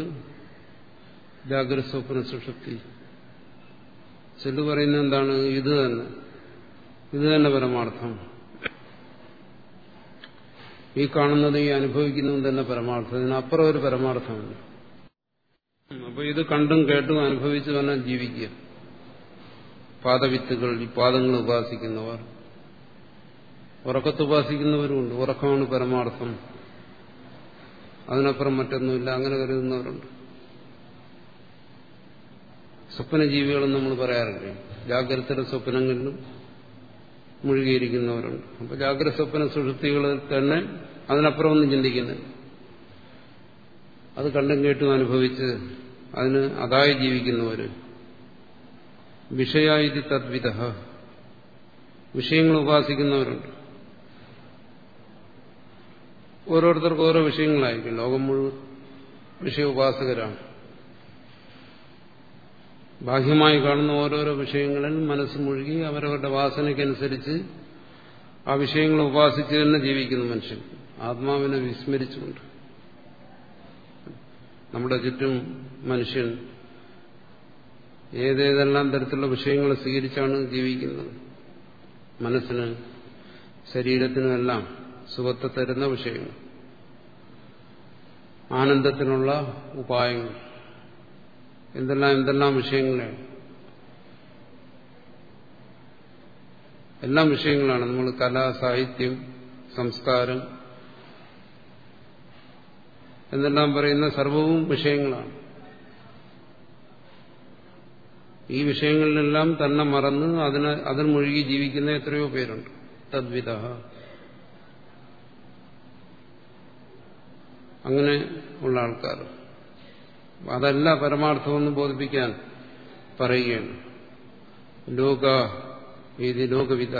ജാഗ്രത സ്വപ്ന സുഷുപ്തി ചില പറയുന്നത് എന്താണ് ഇത് തന്നെ ഇത് തന്നെ പരമാർത്ഥം ഈ കാണുന്നത് ഈ അനുഭവിക്കുന്നതും തന്നെ പരമാർത്ഥം ഇതിനപ്പുറം ഒരു പരമാർത്ഥമുണ്ട് അപ്പൊ ഇത് കണ്ടും കേട്ടും അനുഭവിച്ചു തന്നെ ജീവിക്കുക പാദവിത്തുകൾ ഈ പാദങ്ങൾ ഉപാസിക്കുന്നവർ ഉറക്കത്ത് ഉപാസിക്കുന്നവരുമുണ്ട് ഉറക്കമാണ് പരമാർത്ഥം അതിനപ്പുറം മറ്റൊന്നുമില്ല അങ്ങനെ കരുതുന്നവരുണ്ട് സ്വപ്നജീവികളെന്ന് നമ്മൾ പറയാറില്ലേ ജാഗ്രത സ്വപ്നങ്ങളിലും മുഴുകിയിരിക്കുന്നവരുണ്ട് അപ്പൊ ജാഗ്രത സ്വപ്ന സുഷുപ്തികളിൽ തന്നെ അതിനപ്പുറം ഒന്നും ചിന്തിക്കുന്നില്ല അത് കണ്ടും കേട്ടും അനുഭവിച്ച് അതിന് അതായി ജീവിക്കുന്നവര് വിഷയായി തദ്വിധ വിഷയങ്ങൾ ഉപാസിക്കുന്നവരുണ്ട് ഓരോരുത്തർക്കും ഓരോ വിഷയങ്ങളായിരിക്കും ലോകം മുഴുവൻ വിഷയ ഉപാസകരാണ് ബാഹ്യമായി കാണുന്ന ഓരോരോ വിഷയങ്ങളിൽ മനസ്സ് മുഴുകി അവരവരുടെ വാസനയ്ക്കനുസരിച്ച് ആ വിഷയങ്ങൾ ഉപാസിച്ച് തന്നെ ജീവിക്കുന്നു മനുഷ്യൻ ആത്മാവിനെ വിസ്മരിച്ചുകൊണ്ട് നമ്മുടെ ചുറ്റും മനുഷ്യൻ ഏതേതെല്ലാം തരത്തിലുള്ള വിഷയങ്ങൾ സ്വീകരിച്ചാണ് ജീവിക്കുന്നത് മനസ്സിന് ശരീരത്തിനുമെല്ലാം സുഖത്തെ തരുന്ന വിഷയങ്ങൾ ആനന്ദത്തിനുള്ള ഉപായങ്ങൾ എന്തെല്ലാം എന്തെല്ലാം വിഷയങ്ങളാണ് എല്ലാം വിഷയങ്ങളാണ് നമ്മൾ കല സാഹിത്യം സംസ്കാരം എന്നെല്ലാം പറയുന്ന സർവവും വിഷയങ്ങളാണ് ഈ വിഷയങ്ങളിലെല്ലാം തന്നെ മറന്ന് അതിന് അതിൽ മുഴുകി ജീവിക്കുന്ന എത്രയോ പേരുണ്ട് തദ്വിധ അങ്ങനെ ഉള്ള ആൾക്കാർ അതല്ല പരമാർത്ഥമെന്ന് ബോധിപ്പിക്കാൻ പറയുകയാണ് ലോക ഇത് ലോകവിധ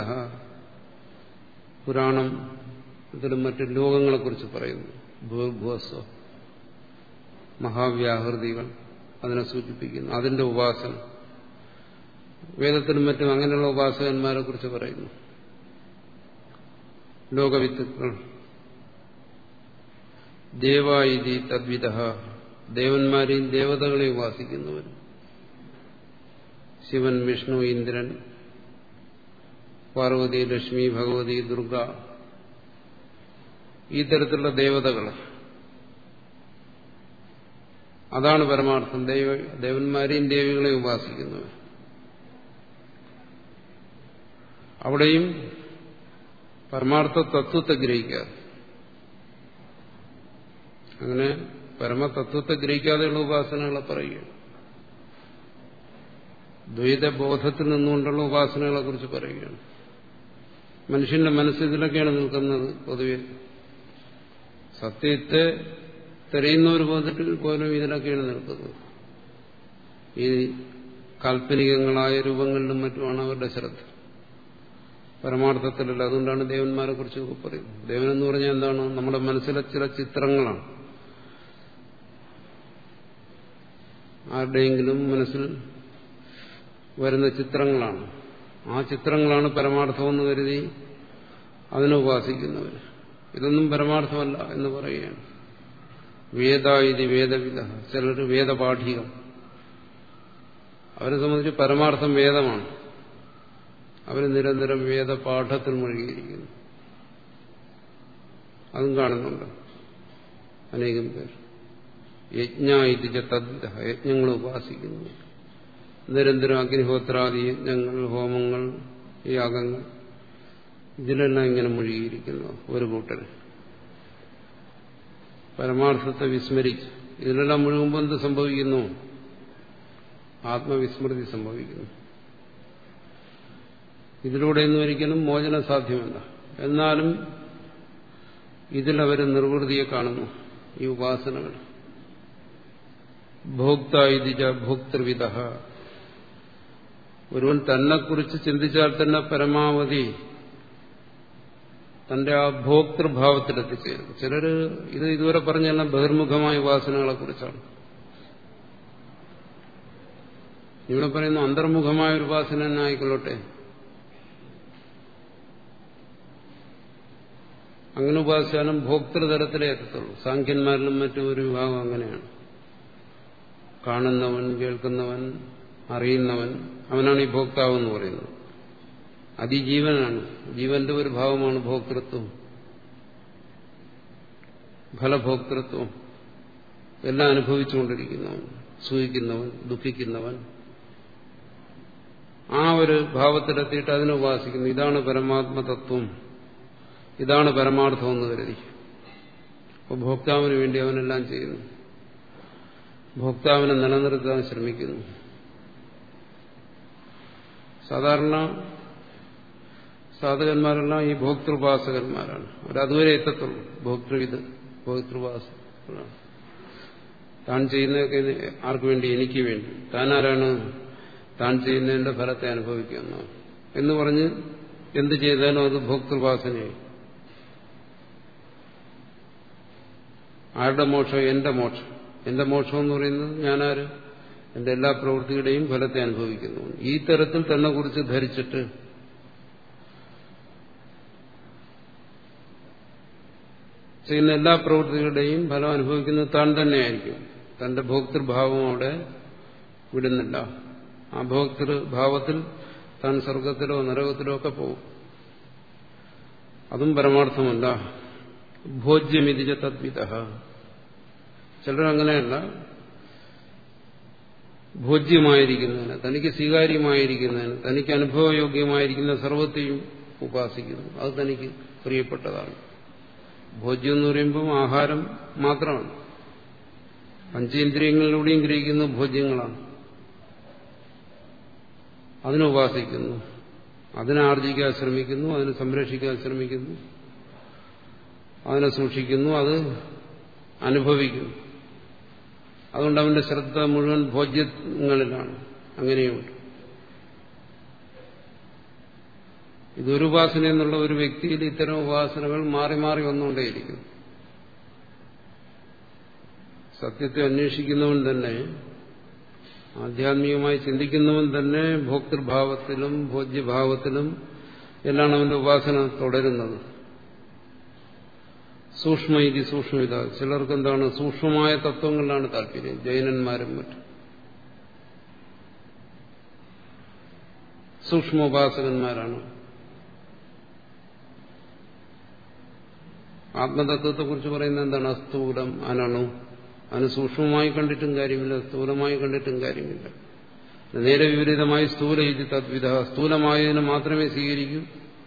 പുരാണം ഇതിലും മറ്റ് ലോകങ്ങളെക്കുറിച്ച് പറയുന്നു ഭൂർഭുവസ്വ മഹാവ്യാഹൃതികൾ അതിനെ സൂചിപ്പിക്കുന്നു അതിന്റെ ഉപാസന വേദത്തിലും മറ്റും അങ്ങനെയുള്ള ഉപാസകന്മാരെ കുറിച്ച് പറയുന്നു ലോകവിത്തുക്കൾ ദേവായിതി തദ്വിധ ദേവന്മാരെയും ദേവതകളെയും ഉപാസിക്കുന്നവർ ശിവൻ വിഷ്ണു ഇന്ദ്രൻ പാർവതി ലക്ഷ്മി ഭഗവതി ദുർഗ ഈ തരത്തിലുള്ള ദേവതകൾ അതാണ് പരമാർത്ഥം ദൈവ ദേവന്മാരെയും ദേവികളെയും ഉപാസിക്കുന്നവർ അവിടെയും പരമാർത്ഥ തത്വത്തെ ഗ്രഹിക്കാതെ അങ്ങനെ പരമതത്വത്തെ ഗ്രഹിക്കാതെയുള്ള ഉപാസനകളെ പറയുകയാണ് ദ്വൈതബോധത്തിൽ നിന്നുകൊണ്ടുള്ള ഉപാസനകളെ കുറിച്ച് പറയുകയാണ് മനുഷ്യന്റെ മനസ്സ് ഇതിലൊക്കെയാണ് നിൽക്കുന്നത് പൊതുവെ സത്യത്തെ തിരയുന്ന ഒരു ബോധത്തിൽ പോലും ഇതിലൊക്കെയാണ് നിൽക്കുന്നത് ഈ കാൽപ്പനികങ്ങളായ രൂപങ്ങളിലും മറ്റുമാണ് അവരുടെ ശ്രദ്ധ പരമാർത്ഥത്തിലല്ല അതുകൊണ്ടാണ് ദേവന്മാരെ കുറിച്ച് പറയുന്നത് ദേവനെന്ന് പറഞ്ഞാൽ എന്താണ് നമ്മുടെ മനസ്സിലെ ചില ചിത്രങ്ങളാണ് ആരുടെയെങ്കിലും മനസ്സിൽ വരുന്ന ചിത്രങ്ങളാണ് ആ ചിത്രങ്ങളാണ് പരമാർത്ഥമെന്ന് കരുതി അതിനെ ഉപാസിക്കുന്നവർ ഇതൊന്നും പരമാർത്ഥമല്ല എന്ന് പറയുകയാണ് വേദ ഇത് വേദവിധ ചിലർ വേദപാഠികൾ അവരെ സംബന്ധിച്ച് പരമാർത്ഥം വേദമാണ് അവർ നിരന്തരം വേദപാഠത്തിൽ മുഴുകിയിരിക്കുന്നു അതും കാണുന്നുണ്ട് അനേകം പേർ യജ്ഞ ഇതിച്ച തദ്വിധ യജ്ഞങ്ങൾ ഉപാസിക്കുന്നു നിരന്തരം അഗ്നിഹോത്രാദി യജ്ഞങ്ങൾ ഹോമങ്ങൾ യാഗങ്ങൾ ഇതിലെല്ലാം ഇങ്ങനെ മുഴുകിയിരിക്കുന്നു ഒരു കൂട്ടർ പരമാർത്ഥത്തെ വിസ്മരിച്ച് ഇതിലെല്ലാം മുഴുകുമ്പോൾ എന്ത് സംഭവിക്കുന്നു ആത്മവിസ്മൃതി സംഭവിക്കുന്നു ഇതിലൂടെയൊന്നും ഒരിക്കലും മോചനം സാധ്യമല്ല എന്നാലും ഇതിലവർ നിർവൃതിയെ കാണുന്നു ഈ ഉപാസനകൾ ഭോക്ത ഇതിജ ഭോക്തൃവിധ ഒരുവൻ തന്നെക്കുറിച്ച് ചിന്തിച്ചാൽ തന്നെ പരമാവധി തന്റെ ആ ഭോക്തൃഭാവത്തിലെത്തിച്ചേരും ചിലര് ഇത് ഇതുവരെ പറഞ്ഞെല്ലാം ബഹിർമുഖമായ ഉപാസനകളെ കുറിച്ചാണ് ഇവിടെ പറയുന്നു അന്തർമുഖമായ ഒരു ഉപാസന തന്നെ ആയിക്കൊള്ളട്ടെ അങ്ങനെ ഉപാസിച്ചാലും ഭോക്തൃതലത്തിലേ എത്തത്തുള്ളൂ സാഖ്യന്മാരിലും മറ്റും ഒരു വിഭാഗം അങ്ങനെയാണ് കാണുന്നവൻ കേൾക്കുന്നവൻ അറിയുന്നവൻ അവനാണ് ഈ ഭോക്താവ് എന്ന് പറയുന്നത് അതിജീവനാണ് ജീവന്റെ ഒരു ഭാവമാണ് ഭോക്തൃത്വം ഫലഭോക്തൃത്വം എല്ലാം അനുഭവിച്ചുകൊണ്ടിരിക്കുന്നവൻ സൂഹിക്കുന്നവൻ ദുഃഖിക്കുന്നവൻ ആ ഒരു ഭാവത്തിലെത്തിയിട്ട് അതിനെ ഉപാസിക്കുന്നു ഇതാണ് പരമാത്മതത്വം ഇതാണ് പരമാർത്ഥം എന്ന് കരുതി അപ്പോൾ ഭോക്താവിന് വേണ്ടി അവനെല്ലാം ചെയ്യുന്നു ഭോക്താവിനെ നിലനിർത്താൻ ശ്രമിക്കുന്നു സാധാരണ സാധകന്മാരെല്ലാം ഈ ഭോക്തൃപാസകന്മാരാണ് അവരതുവരെ എത്തത്തുള്ളൂ ഭോക്തൃവിത് ഭോക്തൃപാസകളാണ് താൻ ചെയ്യുന്നതൊക്കെ ആർക്കു വേണ്ടി എനിക്ക് വേണ്ടി താൻ ആരാണ് താൻ ചെയ്യുന്നതിന്റെ ഫലത്തെ അനുഭവിക്കുന്ന എന്ന് പറഞ്ഞ് എന്ത് ചെയ്താലും അത് ഭോക്തൃപാസനയായി ആരുടെ മോക്ഷം എന്റെ മോക്ഷം എന്റെ മോക്ഷം എന്ന് പറയുന്നത് ഞാനാര് എന്റെ എല്ലാ പ്രവൃത്തിയുടെയും ഫലത്തെ അനുഭവിക്കുന്നു ഈ തരത്തിൽ തന്നെ കുറിച്ച് ധരിച്ചിട്ട് ചെയ്യുന്ന എല്ലാ പ്രവൃത്തികളുടെയും ഫലം അനുഭവിക്കുന്നത് താൻ തന്നെയായിരിക്കും തന്റെ ഭോക്തൃഭാവം അവിടെ വിടുന്നില്ല ആ ഭോക്തൃഭാവത്തിൽ താൻ സ്വർഗത്തിലോ നരകത്തിലോ ഒക്കെ പോകും അതും പരമാർത്ഥമല്ല ഭോജ്യമിതിജ തദ്വിത ചിലരങ്ങനെയല്ല ഭോജ്യമായിരിക്കുന്നതിന് തനിക്ക് സ്വീകാര്യമായിരിക്കുന്നതിന് തനിക്ക് അനുഭവയോഗ്യമായിരിക്കുന്ന സർവത്തെയും ഉപാസിക്കുന്നു അത് തനിക്ക് പ്രിയപ്പെട്ടതാണ് ഭോജ്യം എന്ന് പറയുമ്പോൾ ആഹാരം മാത്രമാണ് പഞ്ചേന്ദ്രിയങ്ങളിലൂടെയും ഗ്രഹിക്കുന്ന ഭോജ്യങ്ങളാണ് അതിനെ ഉപാസിക്കുന്നു അതിനെ ആർജിക്കാൻ ശ്രമിക്കുന്നു അതിനെ സംരക്ഷിക്കാൻ ശ്രമിക്കുന്നു അതിനെ സൂക്ഷിക്കുന്നു അത് അനുഭവിക്കുന്നു അതുകൊണ്ട് അവന്റെ ശ്രദ്ധ മുഴുവൻ ഭോജ്യങ്ങളിലാണ് അങ്ങനെയുണ്ട് ഇതൊരു ഉപാസന എന്നുള്ള ഒരു വ്യക്തിയിൽ ഇത്തരം ഉപാസനകൾ മാറി മാറി വന്നുകൊണ്ടേയിരിക്കുന്നു സത്യത്തെ അന്വേഷിക്കുന്നവൻ തന്നെ ആധ്യാത്മികമായി ചിന്തിക്കുന്നവൻ തന്നെ ഭോക്തൃഭാവത്തിലും ഭോജ്യഭാവത്തിലും എല്ലാം അവന്റെ ഉപാസന തുടരുന്നത് സൂക്ഷ്മ ഇതി സൂക്ഷ്മത ചിലർക്ക് എന്താണ് സൂക്ഷ്മമായ തത്വങ്ങളിലാണ് താല്പര്യം ജൈനന്മാരും മറ്റും സൂക്ഷ്മോപാസകന്മാരാണ് ആത്മതത്വത്തെക്കുറിച്ച് പറയുന്നത് എന്താണ് അസ്ഥൂലം അനണു അതിന് സൂക്ഷ്മമായി കണ്ടിട്ടും കാര്യമില്ല സ്ഥൂലമായി കണ്ടിട്ടും കാര്യമില്ല നേരെ വിപരീതമായി സ്ഥൂല ഇത് തദ്വിധ സ്ഥൂലമായതിനെ മാത്രമേ സ്വീകരിക്കൂ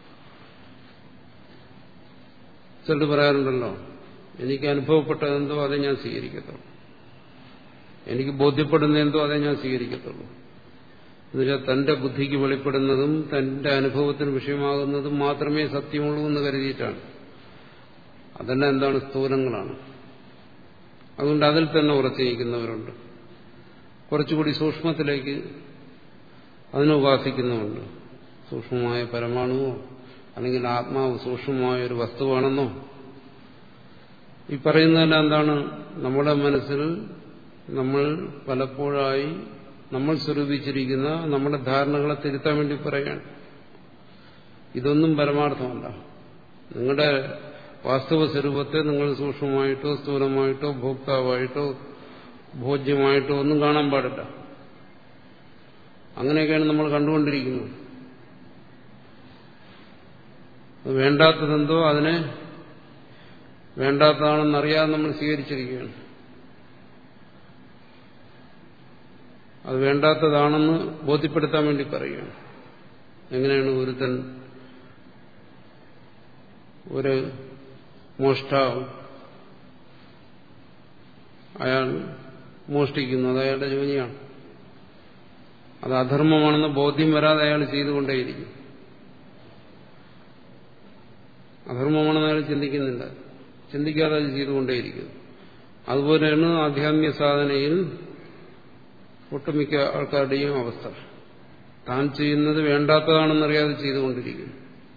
ചിലർ പറയാറുണ്ടല്ലോ എനിക്ക് അനുഭവപ്പെട്ടതെന്തോ അതേ ഞാൻ സ്വീകരിക്കത്തുള്ളൂ എനിക്ക് ബോധ്യപ്പെടുന്ന എന്തോ അതേ ഞാൻ സ്വീകരിക്കത്തുള്ളൂ എന്നുവെച്ചാൽ തന്റെ ബുദ്ധിക്ക് വെളിപ്പെടുന്നതും തന്റെ അനുഭവത്തിന് വിഷയമാകുന്നതും മാത്രമേ സത്യമുള്ളൂ എന്ന് കരുതിയിട്ടാണ് അതെല്ലാം എന്താണ് സ്ഥൂലങ്ങളാണ് അതുകൊണ്ട് അതിൽ തന്നെ ഉറച്ചു നിൽക്കുന്നവരുണ്ട് കുറച്ചുകൂടി സൂക്ഷ്മത്തിലേക്ക് അതിനെ ഉപാസിക്കുന്നുമുണ്ട് സൂക്ഷ്മമായ പരമാണുവോ അല്ലെങ്കിൽ ആത്മാവ് സൂക്ഷ്മമായ ഒരു വസ്തുവാണെന്നോ ഈ പറയുന്നതെല്ലാം എന്താണ് നമ്മുടെ മനസ്സിൽ നമ്മൾ പലപ്പോഴായി നമ്മൾ സ്വരൂപിച്ചിരിക്കുന്ന നമ്മുടെ ധാരണകളെ തിരുത്താൻ വേണ്ടി പറയാണ് ഇതൊന്നും പരമാർത്ഥമല്ല നിങ്ങളുടെ വാസ്തവ സ്വരൂപത്തെ നിങ്ങൾ സൂക്ഷ്മമായിട്ടോ സ്ഥൂലമായിട്ടോ ഭോക്താവായിട്ടോ ഭോജ്യമായിട്ടോ ഒന്നും കാണാൻ പാടില്ല അങ്ങനെയൊക്കെയാണ് നമ്മൾ കണ്ടുകൊണ്ടിരിക്കുന്നത് വേണ്ടാത്തതെന്തോ അതിനെ വേണ്ടാത്തതാണെന്നറിയാതെ നമ്മൾ സ്വീകരിച്ചിരിക്കുകയാണ് അത് വേണ്ടാത്തതാണെന്ന് ബോധ്യപ്പെടുത്താൻ വേണ്ടി പറയുകയാണ് എങ്ങനെയാണ് ഒരുത്തൻ ഒരു മോഷ്ടാവ് അയാൾ മോഷ്ടിക്കുന്നു അത് അയാളുടെ ജോലിയാണ് അത് അധർമ്മമാണെന്ന് ബോധ്യം വരാതെ അയാൾ ചെയ്തുകൊണ്ടേയിരിക്കും അധർമ്മമാണെന്ന് അയാൾ ചിന്തിക്കുന്നില്ല ചിന്തിക്കാതെ അത് ചെയ്തുകൊണ്ടേയിരിക്കുന്നു അതുപോലെയാണ് ആധ്യാത്മിക സാധനയിൽ ഒട്ടുമിക്ക ആൾക്കാരുടെയും അവസ്ഥ താൻ ചെയ്യുന്നത് വേണ്ടാത്തതാണെന്നറിയാതെ ചെയ്തുകൊണ്ടിരിക്കുന്നു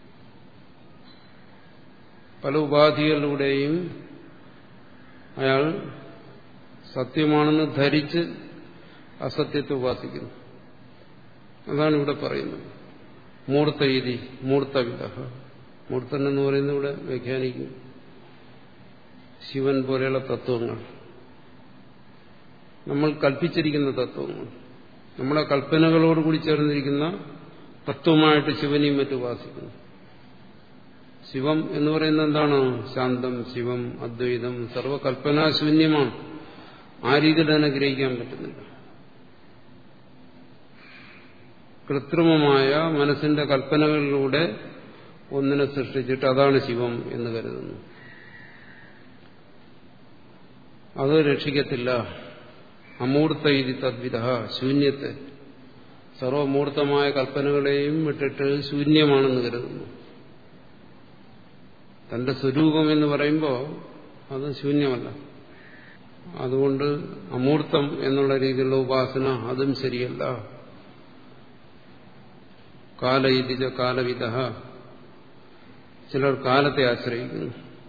പല ഉപാധികളിലൂടെയും അയാൾ സത്യമാണെന്ന് ധരിച്ച് അസത്യത്തെ ഉപാസിക്കുന്നു അതാണ് ഇവിടെ പറയുന്നത് മൂർത്തരീതി മൂർത്തവിധ മൂർത്തൻ എന്ന് പറയുന്നത് ഇവിടെ വ്യാഖ്യാനിക്കും ശിവൻ പോലെയുള്ള തത്വങ്ങൾ നമ്മൾ കൽപ്പിച്ചിരിക്കുന്ന തത്വങ്ങൾ നമ്മുടെ കൽപ്പനകളോടുകൂടി ചേർന്നിരിക്കുന്ന തത്വമായിട്ട് ശിവനെയും മറ്റും ഉപാസിക്കുന്നു ശിവം എന്ന് പറയുന്നത് എന്താണ് ശാന്തം ശിവം അദ്വൈതം സർവകൽപ്പനാശൂന്യമാണ് ആ രീതിയിൽ തന്നെ ഗ്രഹിക്കാൻ പറ്റുന്നില്ല കൃത്രിമമായ മനസ്സിന്റെ കൽപ്പനകളിലൂടെ ഒന്നിനെ സൃഷ്ടിച്ചിട്ട് അതാണ് ശിവം എന്ന് കരുതുന്നു അത് രക്ഷിക്കത്തില്ല അമൂർത്ത ഇതി തദ്വിധ ശൂന്യത്തെ സർവമൂർത്തമായ കൽപ്പനകളെയും വിട്ടിട്ട് ശൂന്യമാണെന്ന് കരുതുന്നു തന്റെ സ്വരൂപം എന്ന് പറയുമ്പോൾ അത് ശൂന്യമല്ല അതുകൊണ്ട് അമൂർത്തം എന്നുള്ള രീതിയിലുള്ള ഉപാസന അതും ശരിയല്ല കാലയിതിജ കാലവിധ ചിലർ കാലത്തെ ആശ്രയിക്കുന്നു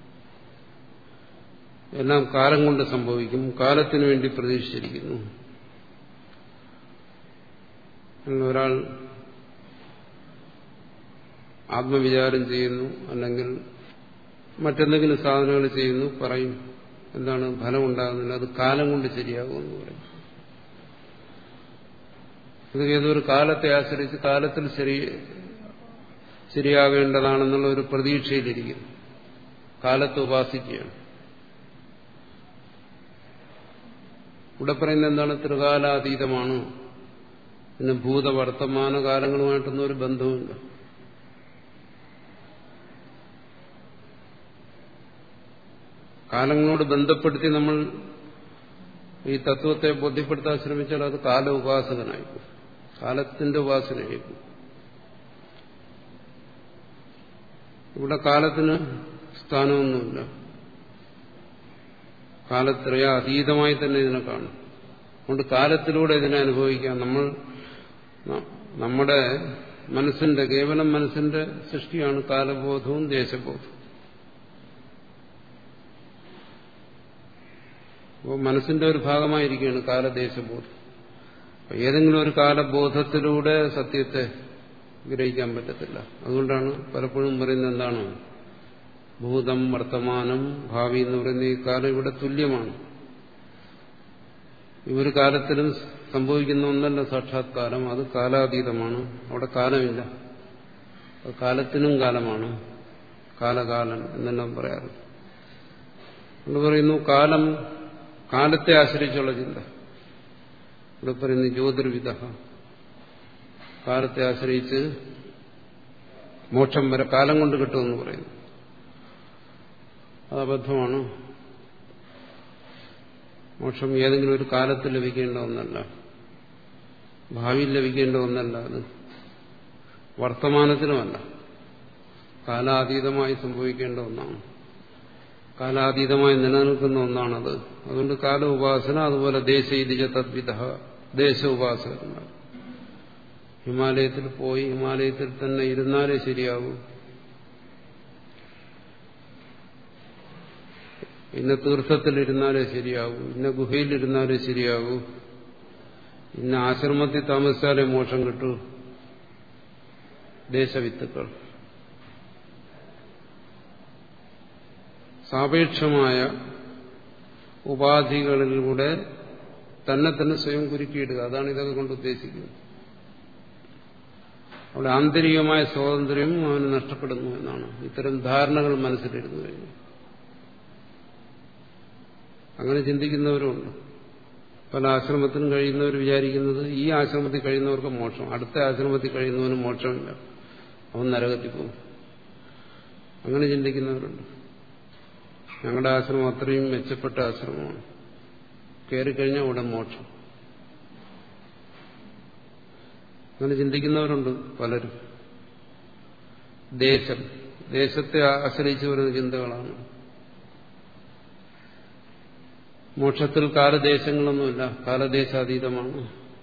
എല്ലാം കാലം കൊണ്ട് സംഭവിക്കും കാലത്തിനു വേണ്ടി പ്രതീക്ഷിച്ചിരിക്കുന്നു ഒരാൾ ആത്മവിചാരം ചെയ്യുന്നു അല്ലെങ്കിൽ മറ്റെന്തെങ്കിലും സാധനങ്ങൾ ചെയ്യുന്നു പറയും എന്താണ് ഫലം ഉണ്ടാകുന്നില്ല അത് കാലം കൊണ്ട് ശരിയാകുമെന്ന് പറയും ഇത് ഏതൊരു കാലത്തെ ആശ്രയിച്ച് കാലത്തിൽ ശരി ശരിയാകേണ്ടതാണെന്നുള്ള ഒരു പ്രതീക്ഷയിലിരിക്കുന്നു കാലത്തെ ഉപാസിക്കുകയാണ് ഇവിടെ പറയുന്നത് എന്താണ് ത്രികാലാതീതമാണ് പിന്നെ ഭൂതവർത്തമാന കാലങ്ങളുമായിട്ടൊന്നും ഒരു ബന്ധവുമില്ല കാലങ്ങളോട് ബന്ധപ്പെടുത്തി നമ്മൾ ഈ തത്വത്തെ ബോധ്യപ്പെടുത്താൻ ശ്രമിച്ചാൽ അത് കാല ഉപാസകനായിരിക്കും കാലത്തിന്റെ ഉപാസനയായിരിക്കും ഇവിടെ കാലത്തിന് സ്ഥാനമൊന്നുമില്ല കാലത്രയ അതീതമായി തന്നെ ഇതിനെ കാണും അതുകൊണ്ട് കാലത്തിലൂടെ ഇതിനെ അനുഭവിക്കാം നമ്മൾ നമ്മുടെ മനസ്സിന്റെ കേവലം മനസ്സിന്റെ സൃഷ്ടിയാണ് കാലബോധവും ദേശബോധവും അപ്പോൾ മനസ്സിന്റെ ഒരു ഭാഗമായിരിക്കുകയാണ് കാലദേശബോധം ഏതെങ്കിലും ഒരു കാലബോധത്തിലൂടെ സത്യത്തെ ഗ്രഹിക്കാൻ പറ്റത്തില്ല അതുകൊണ്ടാണ് പലപ്പോഴും പറയുന്നത് എന്താണ് ഭൂതം വർത്തമാനം ഭാവി എന്ന് പറയുന്ന ഈ കാലം ഇവിടെ തുല്യമാണ് ഈ ഒരു കാലത്തിലും സംഭവിക്കുന്ന ഒന്നല്ല സാക്ഷാത്കാരം അത് കാലാതീതമാണ് അവിടെ കാലമില്ല അത് കാലത്തിനും കാലമാണ് കാലകാലൻ എന്നെല്ലാം പറയാറ് എന്ന് പറയുന്നു കാലം കാലത്തെ ആശ്രയിച്ചുള്ള ചിന്ത ഇവിടെ പറയുന്നു ജ്യോതിർവിധ കാലത്തെ ആശ്രയിച്ച് മോക്ഷം വരെ കാലം കൊണ്ട് കിട്ടുമെന്ന് പറയുന്നു അത് അബദ്ധമാണ് മോക്ഷം ഏതെങ്കിലും ഒരു കാലത്ത് ലഭിക്കേണ്ട ഒന്നല്ല ഭാവിയിൽ ലഭിക്കേണ്ട ഒന്നല്ല അത് വർത്തമാനത്തിനുമല്ല കാലാതീതമായി സംഭവിക്കേണ്ട ഒന്നാണ് കാലാതീതമായി നിലനിൽക്കുന്ന ഒന്നാണത് അതുകൊണ്ട് കാല ഉപാസന അതുപോലെ ദേശീതിജ തദ്വിധ ദേശ ഉപാസകന്മാർ ഹിമാലയത്തിൽ പോയി ഹിമാലയത്തിൽ തന്നെ ഇരുന്നാലേ ശരിയാകൂ ഇന്ന തീർത്ഥത്തിലിരുന്നാലേ ശരിയാകൂ ഇന്ന ഗുഹയിലിരുന്നാലേ ശരിയാകൂ ഇന്ന ആശ്രമത്തിൽ താമസിച്ചാലേ മോക്ഷം കിട്ടൂ ദേശവിത്തുക്കൾ സാപേക്ഷമായ ഉപാധികളിലൂടെ തന്നെ തന്നെ സ്വയം കുരുക്കിയിടുക അതാണ് ഇതൊക്കെ കൊണ്ട് ഉദ്ദേശിക്കുന്നത് അവിടെ ആന്തരികമായ സ്വാതന്ത്ര്യം അവന് നഷ്ടപ്പെടുന്നു എന്നാണ് ഇത്തരം ധാരണകൾ മനസ്സിലിരുന്നു കഴിഞ്ഞു അങ്ങനെ ചിന്തിക്കുന്നവരുണ്ട് പല ആശ്രമത്തിനും കഴിയുന്നവർ വിചാരിക്കുന്നത് ഈ ആശ്രമത്തിൽ കഴിയുന്നവർക്ക് മോക്ഷം അടുത്ത ആശ്രമത്തിൽ കഴിയുന്നവന് മോക്ഷമില്ല അവൻ നരകത്തിൽ പോകും അങ്ങനെ ചിന്തിക്കുന്നവരുണ്ട് ഞങ്ങളുടെ ആശ്രമം അത്രയും മെച്ചപ്പെട്ട ആശ്രമമാണ് കയറിക്കഴിഞ്ഞാൽ ഉടൻ മോക്ഷം അങ്ങനെ ചിന്തിക്കുന്നവരുണ്ട് പലരും ദേശം ദേശത്തെ ആശ്രയിച്ചു വരുന്ന ചിന്തകളാണ് മോക്ഷത്തിൽ കാലദേശങ്ങളൊന്നുമില്ല കാലദേശാതീതമാണ്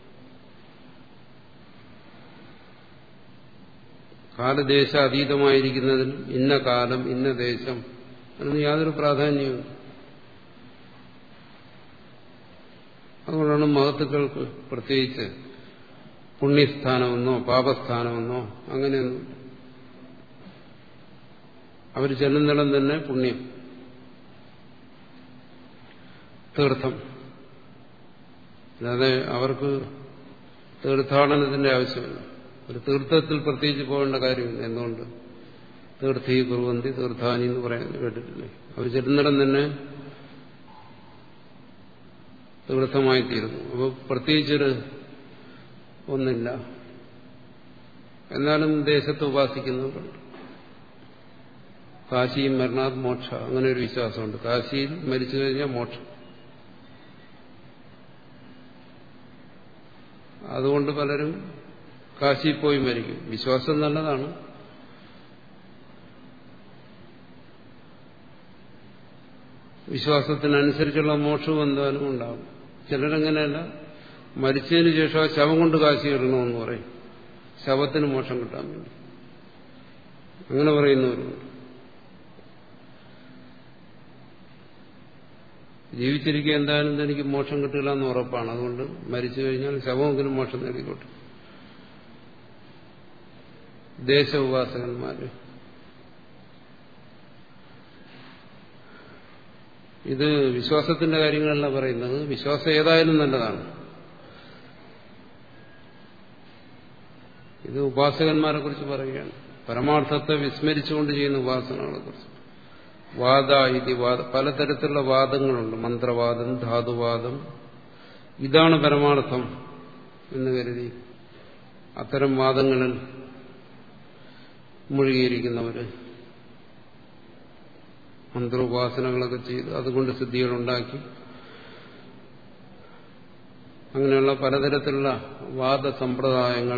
കാലദേശാതീതമായിരിക്കുന്നതിൽ ഇന്ന കാലം ഇന്ന ദേശം അതിന് യാതൊരു പ്രാധാന്യവും അതുകൊണ്ടാണ് മഹത്തുക്കൾക്ക് പ്രത്യേകിച്ച് പുണ്യസ്ഥാനമെന്നോ പാപസ്ഥാനമെന്നോ അങ്ങനെയൊന്നും അവർ ചെല്ലുന്നിടം തന്നെ പുണ്യം തീർത്ഥം അല്ലാതെ അവർക്ക് തീർത്ഥാടനത്തിന്റെ ആവശ്യമില്ല ഒരു തീർത്ഥത്തിൽ പ്രത്യേകിച്ച് പോകേണ്ട കാര്യമില്ല എന്തുകൊണ്ട് തീർത്ഥി കുറുവന്തി തീർത്ഥാനി എന്ന് പറയാൻ കേട്ടിട്ടില്ലേ അവർ ചെല്ലുന്നിടം തന്നെ തീർത്ഥമായി തീരുന്നു അപ്പോൾ പ്രത്യേകിച്ചൊരു ഒന്നില്ല എന്നാലും ദേശത്ത് ഉപാസിക്കുന്നവരുണ്ട് കാശിയും മരണാത് മോക്ഷ അങ്ങനെ ഒരു വിശ്വാസമുണ്ട് കാശിയിൽ മരിച്ചു കഴിഞ്ഞാൽ മോക്ഷം അതുകൊണ്ട് പലരും കാശിയിൽ പോയി മരിക്കും വിശ്വാസം നല്ലതാണ് വിശ്വാസത്തിനനുസരിച്ചുള്ള മോക്ഷവും എന്തായാലും ഉണ്ടാകും ചിലരങ്ങനെയല്ല മരിച്ചതിന് ശേഷം ആ ശവം കൊണ്ട് കാശി ഇടണമെന്ന് പറയും ശവത്തിന് മോക്ഷം കിട്ടാൻ വേണ്ടി അങ്ങനെ പറയുന്നവരുണ്ട് ജീവിച്ചിരിക്കുക എന്തായാലും എനിക്ക് മോക്ഷം കിട്ടില്ല എന്ന് ഉറപ്പാണ് അതുകൊണ്ട് മരിച്ചു കഴിഞ്ഞാൽ ശവമെങ്കിലും മോക്ഷം നേടിക്കോട്ടെ ദേശോപാസകന്മാര് ഇത് വിശ്വാസത്തിന്റെ കാര്യങ്ങളല്ല പറയുന്നത് വിശ്വാസം ഏതായാലും നല്ലതാണ് ഇത് ഉപാസകന്മാരെ കുറിച്ച് പറയുകയാണ് പരമാർത്ഥത്തെ വിസ്മരിച്ചുകൊണ്ട് ചെയ്യുന്ന ഉപാസനകളെ കുറിച്ച് വാദ ഇതി വാദ പലതരത്തിലുള്ള വാദങ്ങളുണ്ട് മന്ത്രവാദം ധാതുവാദം ഇതാണ് പരമാർത്ഥം എന്ന് കരുതി അത്തരം വാദങ്ങളിൽ മുഴുകിയിരിക്കുന്നവര് മന്ത്രോപാസനകളൊക്കെ ചെയ്ത് അതുകൊണ്ട് സിദ്ധികളുണ്ടാക്കി അങ്ങനെയുള്ള പലതരത്തിലുള്ള വാദസമ്പ്രദായങ്ങൾ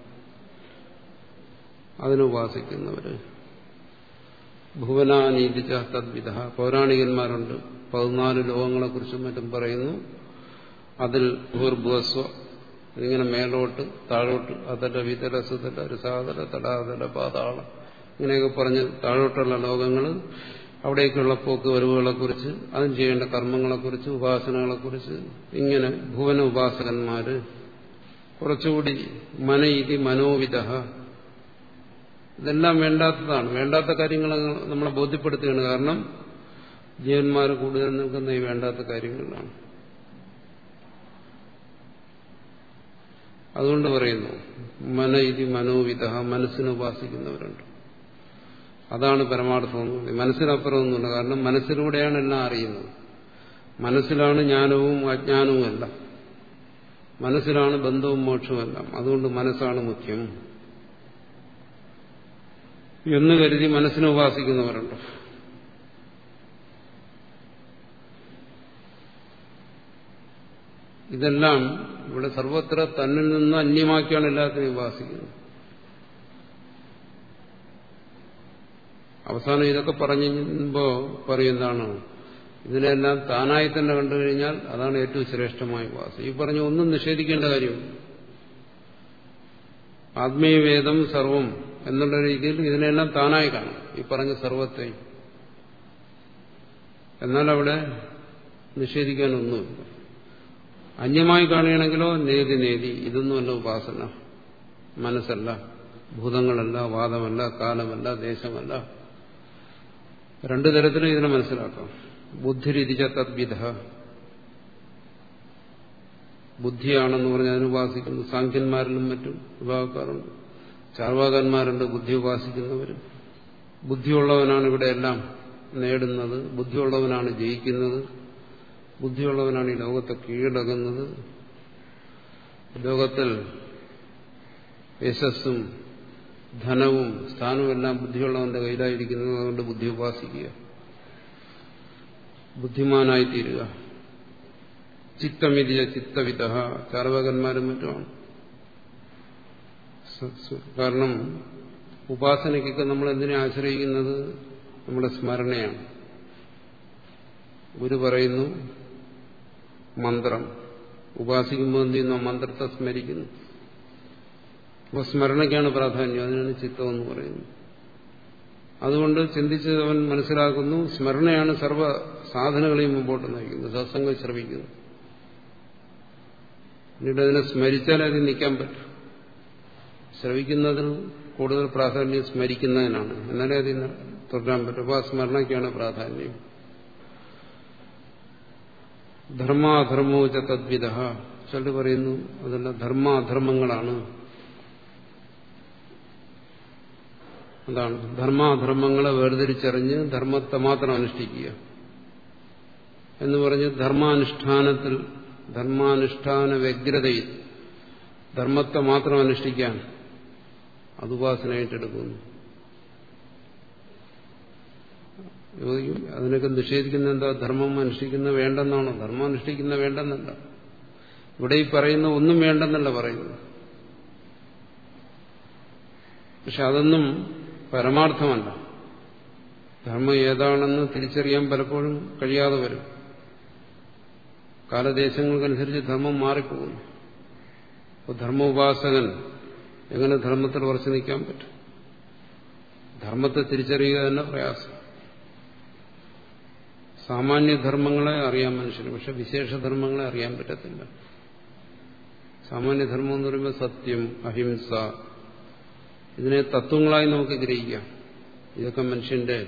അതിനുപാസിക്കുന്നവര് ഭുവനാനീതിച്ച തദ്വിധ പൗരാണികന്മാരുണ്ട് പതിനാല് ലോകങ്ങളെക്കുറിച്ചും മറ്റും പറയുന്നു അതിൽ ഭൂർഭുവസ്വ ഇങ്ങനെ മേലോട്ട് താഴോട്ട് അതല വിതല സുതല രസാതല തടാതല പാതാളം ഇങ്ങനെയൊക്കെ പറഞ്ഞ് താഴോട്ടുള്ള ലോകങ്ങൾ അവിടേക്കുള്ള പോക്ക് വരവുകളെക്കുറിച്ച് അതും ചെയ്യേണ്ട കർമ്മങ്ങളെക്കുറിച്ച് ഉപാസനകളെക്കുറിച്ച് ഇങ്ങനെ ഭുവന ഉപാസകന്മാര് കുറച്ചുകൂടി മന ഇതി മനോവിധ ഇതെല്ലാം വേണ്ടാത്തതാണ് വേണ്ടാത്ത കാര്യങ്ങൾ നമ്മളെ ബോധ്യപ്പെടുത്തുകയാണ് കാരണം ജീവന്മാർ കൂടുതൽ നിൽക്കുന്ന ഈ വേണ്ടാത്ത കാര്യങ്ങളിലാണ് അതുകൊണ്ട് പറയുന്നു മന ഇതി മനോവിധ മനസ്സിനെ ഉപാസിക്കുന്നവരുണ്ട് അതാണ് പരമാർത്ഥം മനസ്സിനപ്പുറമൊന്നുമില്ല കാരണം മനസ്സിലൂടെയാണ് എല്ലാം അറിയുന്നത് മനസ്സിലാണ് ജ്ഞാനവും അജ്ഞാനവും എല്ലാം മനസ്സിലാണ് ബന്ധവും മോക്ഷവും എല്ലാം അതുകൊണ്ട് മനസ്സാണ് മുഖ്യം എന്ന് കരുതി മനസ്സിനെ ഉപാസിക്കുന്നവരുണ്ട് ഇതെല്ലാം ഇവിടെ സർവത്ര തന്നിൽ നിന്ന് അന്യമാക്കിയാണ് എല്ലാത്തിനെയും ഉപാസിക്കുന്നത് അവസാനം ഇതൊക്കെ പറയുമ്പോ പറയുന്നതാണ് ഇതിനെല്ലാം താനായി തന്നെ കണ്ടു കഴിഞ്ഞാൽ അതാണ് ഏറ്റവും ശ്രേഷ്ഠമായ ഉപാസം ഈ പറഞ്ഞ ഒന്നും നിഷേധിക്കേണ്ട കാര്യം ആത്മീയവേദം സർവം എന്നുള്ള രീതിയിൽ ഇതിനെല്ലാം താനായി കാണും ഈ പറഞ്ഞ സർവത്തെയും എന്നാൽ അവിടെ നിഷേധിക്കാനൊന്നുമില്ല അന്യമായി കാണുകയാണെങ്കിലോ നേതി നേതി ഇതൊന്നുമല്ല ഉപാസന മനസ്സല്ല ഭൂതങ്ങളല്ല വാദമല്ല കാലമല്ല ദേശമല്ല രണ്ടു തരത്തിലും ഇതിനെ മനസ്സിലാക്കാം ബുദ്ധിരിതിച്ച തദ്വിധ ബുദ്ധിയാണെന്ന് പറഞ്ഞ് അതിന് ഉപാസിക്കുന്നു സാഖ്യന്മാരിലും മറ്റും വിഭാഗക്കാരുണ്ട് ചാർവാകന്മാരുണ്ട് ബുദ്ധി ഉപാസിക്കുന്നവർ ബുദ്ധിയുള്ളവനാണ് ഇവിടെ എല്ലാം നേടുന്നത് ബുദ്ധിയുള്ളവനാണ് ജയിക്കുന്നത് ബുദ്ധിയുള്ളവനാണ് ഈ ലോകത്തെ കീഴടങ്ങുന്നത് ലോകത്തിൽ യശസ്സും ധനവും സ്ഥാനവും എല്ലാം ബുദ്ധിയുള്ളവന്റെ കയ്യിലായിരിക്കുന്നത് അതുകൊണ്ട് ബുദ്ധി ഉപാസിക്കുക ബുദ്ധിമാനായി തീരുക ചിത്തമിതിയ ചിത്തവിത ചാർവകന്മാരും മറ്റുമാണ് കാരണം ഉപാസനയ്ക്കൊക്കെ നമ്മൾ എന്തിനെ ആശ്രയിക്കുന്നത് നമ്മുടെ സ്മരണയാണ് ഗുരു പറയുന്നു മന്ത്രം ഉപാസിക്കുമ്പോൾ എന്ത് ചെയ്യുന്നു മന്ത്രത്തെ സ്മരിക്കുന്നു അപ്പോൾ സ്മരണയ്ക്കാണ് പ്രാധാന്യം അതിനാണ് ചിത്തമെന്ന് പറയുന്നത് അതുകൊണ്ട് ചിന്തിച്ച് അവൻ മനസ്സിലാക്കുന്നു സ്മരണയാണ് സർവ്വ സാധനങ്ങളെയും മുമ്പോട്ട് നയിക്കുന്നത് സത്സംഗം ശ്രമിക്കുന്നു പിന്നീട് അതിനെ സ്മരിച്ചാൽ അതിൽ നിൽക്കാൻ പറ്റും ശ്രവിക്കുന്നതിന് കൂടുതൽ പ്രാധാന്യം സ്മരിക്കുന്നതിനാണ് എന്നാലേ അതിന് തുടരാൻ പറ്റും അപ്പോൾ ആ സ്മരണയ്ക്കാണ് പ്രാധാന്യം ധർമാധർമ്മോച തദ്വിധ ചിലർ പറയുന്നു അതെല്ലാം ധർമാധർമ്മങ്ങളാണ് അതാണ് ധർമാധർമ്മങ്ങളെ വേർതിരിച്ചറിഞ്ഞ് ധർമ്മത്തെ മാത്രം അനുഷ്ഠിക്കുക എന്ന് പറഞ്ഞ് ധർമാനുഷ്ഠാനത്തിൽ ധർമാനുഷ്ഠാന വ്യഗ്രതയിൽ ധർമ്മത്തെ മാത്രം അനുഷ്ഠിക്കാൻ അത് ഉപാസനയായിട്ടെടുക്കുന്നു ചോദിക്കും അതിനൊക്കെ നിഷേധിക്കുന്ന എന്താ ധർമ്മം അനുഷ്ഠിക്കുന്ന വേണ്ടെന്നാണോ ധർമ്മം അനുഷ്ഠിക്കുന്ന വേണ്ടെന്നല്ല ഇവിടെ ഈ പറയുന്ന ഒന്നും വേണ്ടെന്നല്ല പറയുന്നത് പക്ഷെ അതൊന്നും പരമാർത്ഥമല്ല ധർമ്മം ഏതാണെന്ന് തിരിച്ചറിയാൻ പലപ്പോഴും കഴിയാതെ വരും കാലദേശങ്ങൾക്കനുസരിച്ച് ധർമ്മം മാറിപ്പോകുന്നു അപ്പോൾ ധർമ്മോപാസകൻ എങ്ങനെ ധർമ്മത്തിൽ ഉറച്ചു നിൽക്കാൻ പറ്റും ധർമ്മത്തെ തിരിച്ചറിയുക തന്നെ പ്രയാസം സാമാന്യധർമ്മങ്ങളെ അറിയാൻ മനുഷ്യന് പക്ഷെ വിശേഷധർമ്മങ്ങളെ അറിയാൻ പറ്റത്തില്ല സാമാന്യധർമ്മം എന്ന് പറയുമ്പോൾ സത്യം അഹിംസ ഇതിനെ തത്വങ്ങളായി നമുക്ക് ഗ്രഹിക്കാം ഇതൊക്കെ മനുഷ്യന്റെ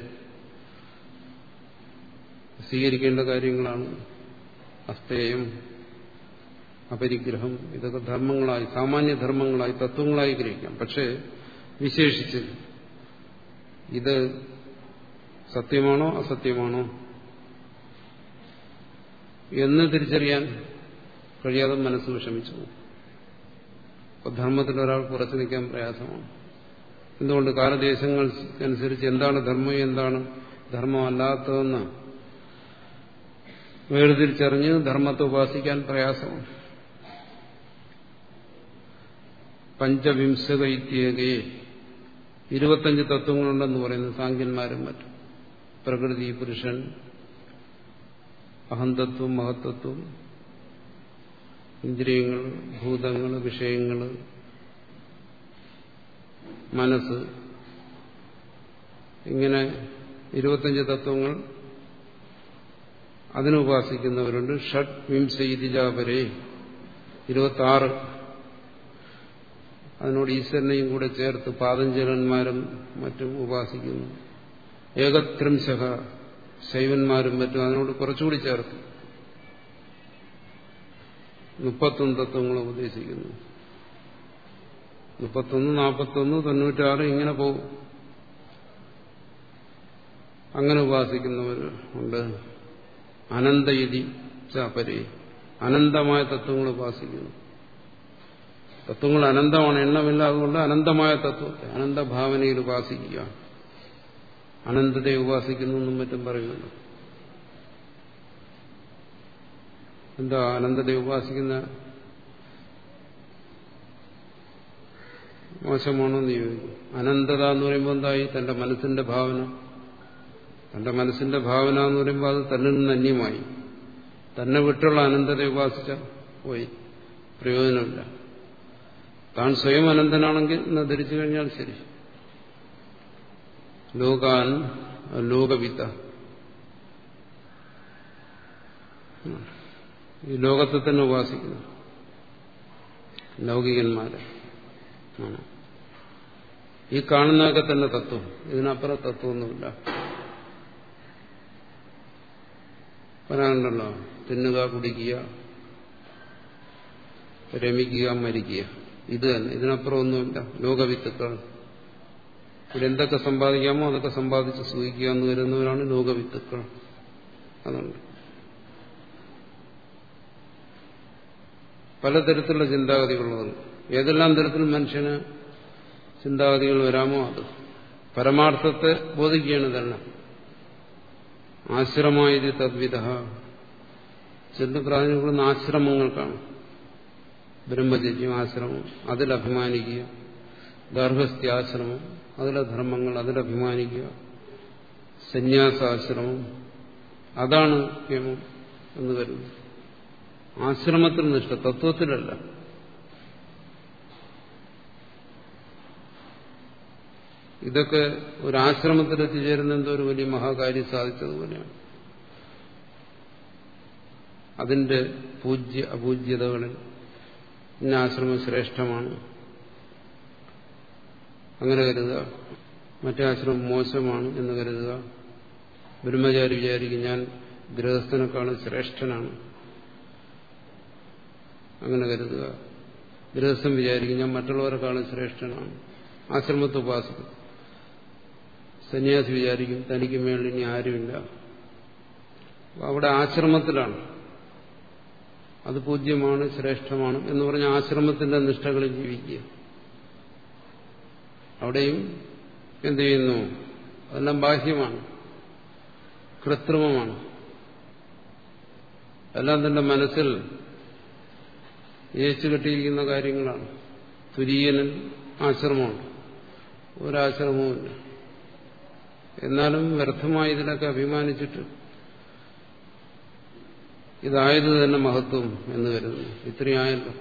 സ്വീകരിക്കേണ്ട കാര്യങ്ങളാണ് അസ്തേയം അപരിഗ്രഹം ഇതൊക്കെ ധർമ്മങ്ങളായി സാമാന്യധർമ്മങ്ങളായി തത്വങ്ങളായി ഗ്രഹിക്കാം പക്ഷേ വിശേഷിച്ച് ഇത് സത്യമാണോ അസത്യമാണോ എന്ന് തിരിച്ചറിയാൻ കഴിയാതെ മനസ്സ് വിഷമിച്ചു അപ്പൊ ധർമ്മത്തിൽ ഒരാൾ കുറച്ചു നിൽക്കാൻ പ്രയാസമാണ് എന്തുകൊണ്ട് കാലദേശങ്ങൾക്കനുസരിച്ച് എന്താണ് ധർമ്മം എന്താണ് ധർമ്മമല്ലാത്തതെന്ന് വേർതിരിച്ചറിഞ്ഞ് ധർമ്മത്തെ ഉപാസിക്കാൻ പ്രയാസമാണ് പഞ്ചവിംശക ഇത്യേകയെ ഇരുപത്തഞ്ച് തത്വങ്ങളുണ്ടെന്ന് പറയുന്നു സാങ്കന്മാരും മറ്റും പ്രകൃതി പുരുഷൻ അഹന്തത്വം മഹത്തത്വം ഇന്ദ്രിയങ്ങൾ ഭൂതങ്ങൾ വിഷയങ്ങൾ മനസ്സ് ഇങ്ങനെ ഇരുപത്തഞ്ച് തത്വങ്ങൾ അതിനുപാസിക്കുന്നവരുണ്ട് ഷഡ് വിംശയിതിജാപരെ ഇരുപത്തി ആറ് അതിനോട് ഈശ്വരനെയും കൂടെ ചേർത്ത് പാതഞ്ചലന്മാരും മറ്റും ഉപാസിക്കുന്നു ഏകത്രിംശക ശൈവന്മാരും മറ്റും അതിനോട് കുറച്ചുകൂടി ചേർത്ത് മുപ്പത്തൊന്ന് തത്വങ്ങൾ ഉപദേശിക്കുന്നു മുപ്പത്തൊന്ന് നാൽപ്പത്തൊന്ന് തൊണ്ണൂറ്റാറ് ഇങ്ങനെ പോകും അങ്ങനെ ഉപാസിക്കുന്നവർ ഉണ്ട് അനന്തയതി ചാപരെ അനന്തമായ തത്വങ്ങൾ ഉപാസിക്കുന്നു തത്വങ്ങൾ അനന്തമാണ് എണ്ണമില്ല അതുകൊണ്ട് അനന്തമായ തത്വത്തെ അനന്തഭാവനയിൽ ഉപാസിക്കുക അനന്തതയെ ഉപാസിക്കുന്നു എന്നും മറ്റും പറയുന്നുണ്ട് എന്താ അനന്തതയെ ഉപാസിക്കുന്ന മോശമാണോ എന്ന് ചോദിക്കും അനന്തത എന്ന് പറയുമ്പോൾ എന്തായി തന്റെ മനസ്സിന്റെ ഭാവന തന്റെ മനസ്സിന്റെ ഭാവന എന്ന് പറയുമ്പോൾ അത് തന്നിൽ നിന്ന് അന്യമായി തന്നെ വിട്ടുള്ള അനന്തതയെ ഉപാസിച്ച പോയി പ്രയോജനമില്ല താൻ സ്വയം അനന്തനാണെങ്കിൽ എന്ന് ധരിച്ചു കഴിഞ്ഞാൽ ശരി ലോകാൻ ലോകവിത്ത ഈ ലോകത്തെ തന്നെ ഉപാസിക്കുന്നു ലൗകികന്മാരെ ഈ കാണുന്നതൊക്കെ തന്നെ തത്വം ഇതിനപ്പുറം തത്വമൊന്നുമില്ല പറയാനുണ്ടല്ലോ തിന്നുക കുടിക്കുക രമിക്കുക മരിക്കുക ഇത് തന്നെ ഇതിനപ്പുറം ഒന്നുമില്ല ലോകവിത്തുക്കൾ ഇവിടെ എന്തൊക്കെ സമ്പാദിക്കാമോ അതൊക്കെ സമ്പാദിച്ച് സൂഹിക്കുക എന്ന് വരുന്നവരാണ് ലോകവിത്തുക്കൾ അതുണ്ട് പലതരത്തിലുള്ള ചിന്താഗതികളുള്ളത് ഏതെല്ലാം തരത്തിൽ മനുഷ്യന് ചിന്താഗതികൾ വരാമോ അത് പരമാർത്ഥത്തെ ബോധിക്കുകയാണ് തന്നെ ആശ്രമായത് തദ്വിധ ചെന്ന് പ്രാധാന്യപ്പെടുന്ന ആശ്രമങ്ങൾക്കാണ് ബ്രഹ്മചര്യം ആശ്രമം അതിലഭിമാനിക്കുക ഗാർഹസ്ഥ്യാശ്രമം അതിലെ ധർമ്മങ്ങൾ അതിലഭിമാനിക്കുക സന്യാസാശ്രമം അതാണ് കേമം എന്ന് കരുതുന്നു ആശ്രമത്തിൽ നിഷ്ഠ തത്വത്തിലല്ല ഇതൊക്കെ ഒരു ആശ്രമത്തിൽ എത്തിച്ചേരുന്ന എന്തോ ഒരു വലിയ മഹാകാര്യം സാധിച്ചതുപോലെയാണ് അതിന്റെ പൂജ്യ അപൂജ്യതകളിൽ ഇന്ന ആശ്രമം ശ്രേഷ്ഠമാണ് അങ്ങനെ കരുതുക മറ്റേ ആശ്രമം മോശമാണ് എന്ന് കരുതുക ബ്രഹ്മചാരി വിചാരിക്കും ഞാൻ ഗൃഹസ്ഥനെക്കാളും ശ്രേഷ്ഠനാണ് അങ്ങനെ കരുതുക ഗൃഹസ്ഥൻ വിചാരിക്കും ഞാൻ മറ്റുള്ളവരെക്കാളും ശ്രേഷ്ഠനാണ് ആശ്രമത്തെ ഉപാസിക്കും സന്യാസി വിചാരിക്കും തനിക്ക് മേളിൽ ഇനി ആരുമില്ല അവിടെ ആശ്രമത്തിലാണ് അത് പൂജ്യമാണ് ശ്രേഷ്ഠമാണ് എന്ന് പറഞ്ഞ ആശ്രമത്തിന്റെ നിഷ്ഠകളിൽ ജീവിക്കുക അവിടെയും എന്ത് ചെയ്യുന്നു അതെല്ലാം ബാഹ്യമാണ് കൃത്രിമമാണ് എല്ലാം തന്റെ മനസ്സിൽ ഏച്ചു കെട്ടിയിരിക്കുന്ന കാര്യങ്ങളാണ് തുര്യനൻ ആശ്രമമുണ്ട് ഒരാശ്രമവുമില്ല എന്നാലും വ്യർത്ഥമായി ഇതിലൊക്കെ അഭിമാനിച്ചിട്ട് ഇതായത് തന്നെ മഹത്വം എന്ന് വരുന്നു ഇത്രയായല്ലോ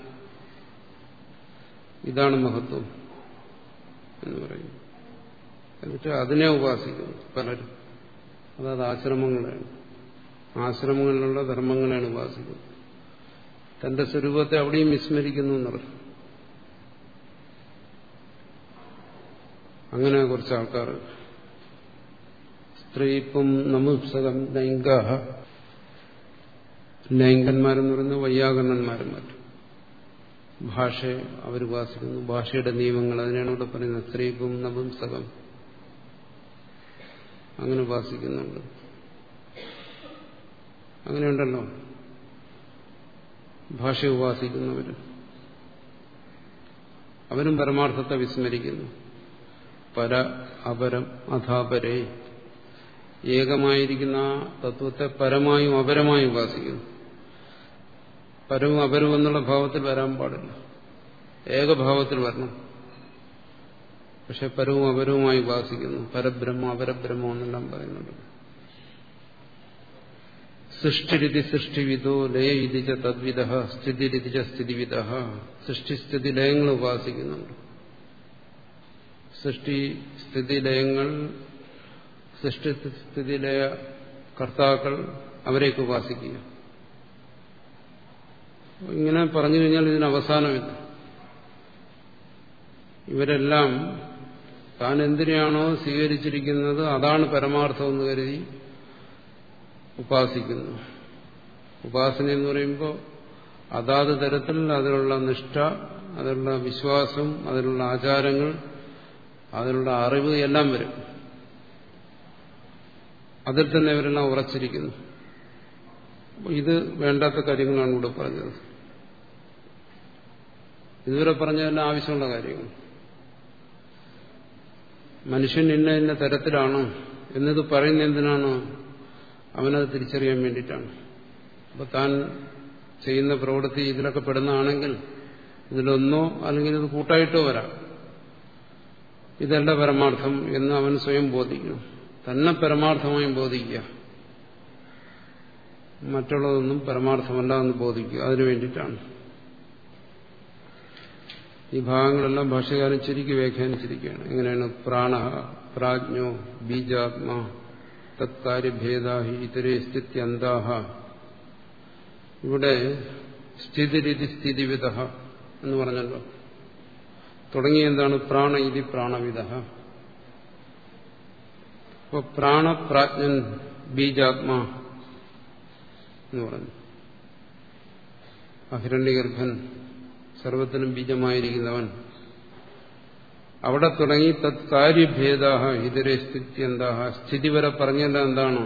ഇതാണ് മഹത്വം എന്ന് പറയുന്നു എന്നിട്ട് അതിനെ ഉപാസിക്കുന്നു പലരും അതായത് ആശ്രമങ്ങളെയാണ് ആശ്രമങ്ങളിലുള്ള ധർമ്മങ്ങളെയാണ് ഉപാസിക്കുന്നത് തന്റെ സ്വരൂപത്തെ അവിടെയും വിസ്മരിക്കുന്നു എന്നർത്ഥം അങ്ങനെ കുറച്ച് ആൾക്കാർ സ്ത്രീപ്പം നമുസകം ലൈംഗ ലൈംഗന്മാരെന്ന് പറയുന്നത് വൈയാകരണന്മാരും മറ്റും ഭാഷയെ അവരുപാസിക്കുന്നു ഭാഷയുടെ നിയമങ്ങൾ അതിനാണ് ഇവിടെ പറയുന്നത് സ്ത്രീപ്പം നപുംസകം അങ്ങനെ ഉപാസിക്കുന്നുണ്ട് അങ്ങനെയുണ്ടല്ലോ ഭാഷ ഉപാസിക്കുന്നവർ അവരും പരമാർത്ഥത്തെ വിസ്മരിക്കുന്നു പര അപരം അധാപരേ ഏകമായിരിക്കുന്ന ആ തത്വത്തെ പരമായും അപരമായും ഉപാസിക്കുന്നു പരവും അപരവും എന്നുള്ള ഭാവത്തിൽ വരാൻ പാടില്ല ഏകഭാവത്തിൽ വരണം പക്ഷെ പരവും അപരവുമായി ഉപാസിക്കുന്നു പരബ്രഹ്മ അപരബ്രഹ്മം എന്നെല്ലാം പറയുന്നുണ്ട് സൃഷ്ടിരിതി സൃഷ്ടിവിദോ ലയ ഇതിച്ച തദ്വിധ സ്ഥിതിരിതിച്ച സ്ഥിതിവിധ സൃഷ്ടിസ്ഥിതി ലയങ്ങൾ ഉപാസിക്കുന്നുണ്ട് സൃഷ്ടി സ്ഥിതി ലയങ്ങൾ സൃഷ്ടി സ്ഥിതി ലയ കർത്താക്കൾ അവരെയൊക്കെ ഉപാസിക്കുക ഇങ്ങനെ പറഞ്ഞു കഴിഞ്ഞാൽ ഇതിന് അവസാനമില്ല ഇവരെല്ലാം താൻ എന്തിനാണോ സ്വീകരിച്ചിരിക്കുന്നത് അതാണ് പരമാർത്ഥമെന്ന് കരുതി ഉപാസിക്കുന്നു ഉപാസന എന്ന് പറയുമ്പോൾ അതാത് തരത്തിൽ അതിലുള്ള നിഷ്ഠ അതിലുള്ള വിശ്വാസം അതിലുള്ള ആചാരങ്ങൾ അതിലുള്ള അറിവ് എല്ലാം വരും അതിൽ തന്നെ ഇവരെല്ലാം ഉറച്ചിരിക്കുന്നു ഇത് വേണ്ടാത്ത കാര്യങ്ങളാണ് ഇവിടെ പറഞ്ഞത് ഇതുവരെ പറഞ്ഞതെല്ലാം ആവശ്യമുള്ള കാര്യങ്ങൾ മനുഷ്യൻ ഇന്ന ഇന്ന തരത്തിലാണോ എന്നത് പറയുന്ന എന്തിനാണോ അവനത് തിരിച്ചറിയാൻ വേണ്ടിയിട്ടാണ് അപ്പൊ താൻ ചെയ്യുന്ന പ്രവൃത്തി ഇതിലൊക്കെ പെടുന്നതാണെങ്കിൽ ഇതിലൊന്നോ അല്ലെങ്കിൽ ഇത് കൂട്ടായിട്ടോ വരാം ഇതല്ല പരമാർത്ഥം എന്ന് അവൻ സ്വയം ബോധിക്കണം തന്നെ പരമാർത്ഥമായും ബോധിക്കുക മറ്റുള്ളതൊന്നും പരമാർത്ഥമല്ല എന്ന് ബോധിക്കുക അതിനു വേണ്ടിയിട്ടാണ് ഈ ഭാഗങ്ങളെല്ലാം ഭാഷകാരൻ ചുരുക്കി വ്യാഖ്യാനിച്ചിരിക്കുകയാണ് എങ്ങനെയാണ് പ്രാണ പ്രാജ്ഞോ ബീജാത്മാ തത്കാര്യഭേദാഹി ഇതരേ സ്ഥിത്യന്താഹ ഇവിടെ സ്ഥിതിരിതി സ്ഥിതിവിധ എന്ന് പറഞ്ഞല്ലോ തുടങ്ങി എന്താണ് പ്രാണ ഇതി പ്രാണവിധ അപ്പൊ പ്രാണപ്രാജ്ഞൻ ബീജാത്മാ എന്ന് പറഞ്ഞു അഹിരണ്യഗർഭൻ സർവത്തിനും ബീജമായിരിക്കുന്നവൻ അവിടെ തുടങ്ങി തത്കാര്യഭേദാഹ ഇതരെ സ്ഥിതി എന്താ സ്ഥിതി വരെ പറഞ്ഞല്ല എന്താണോ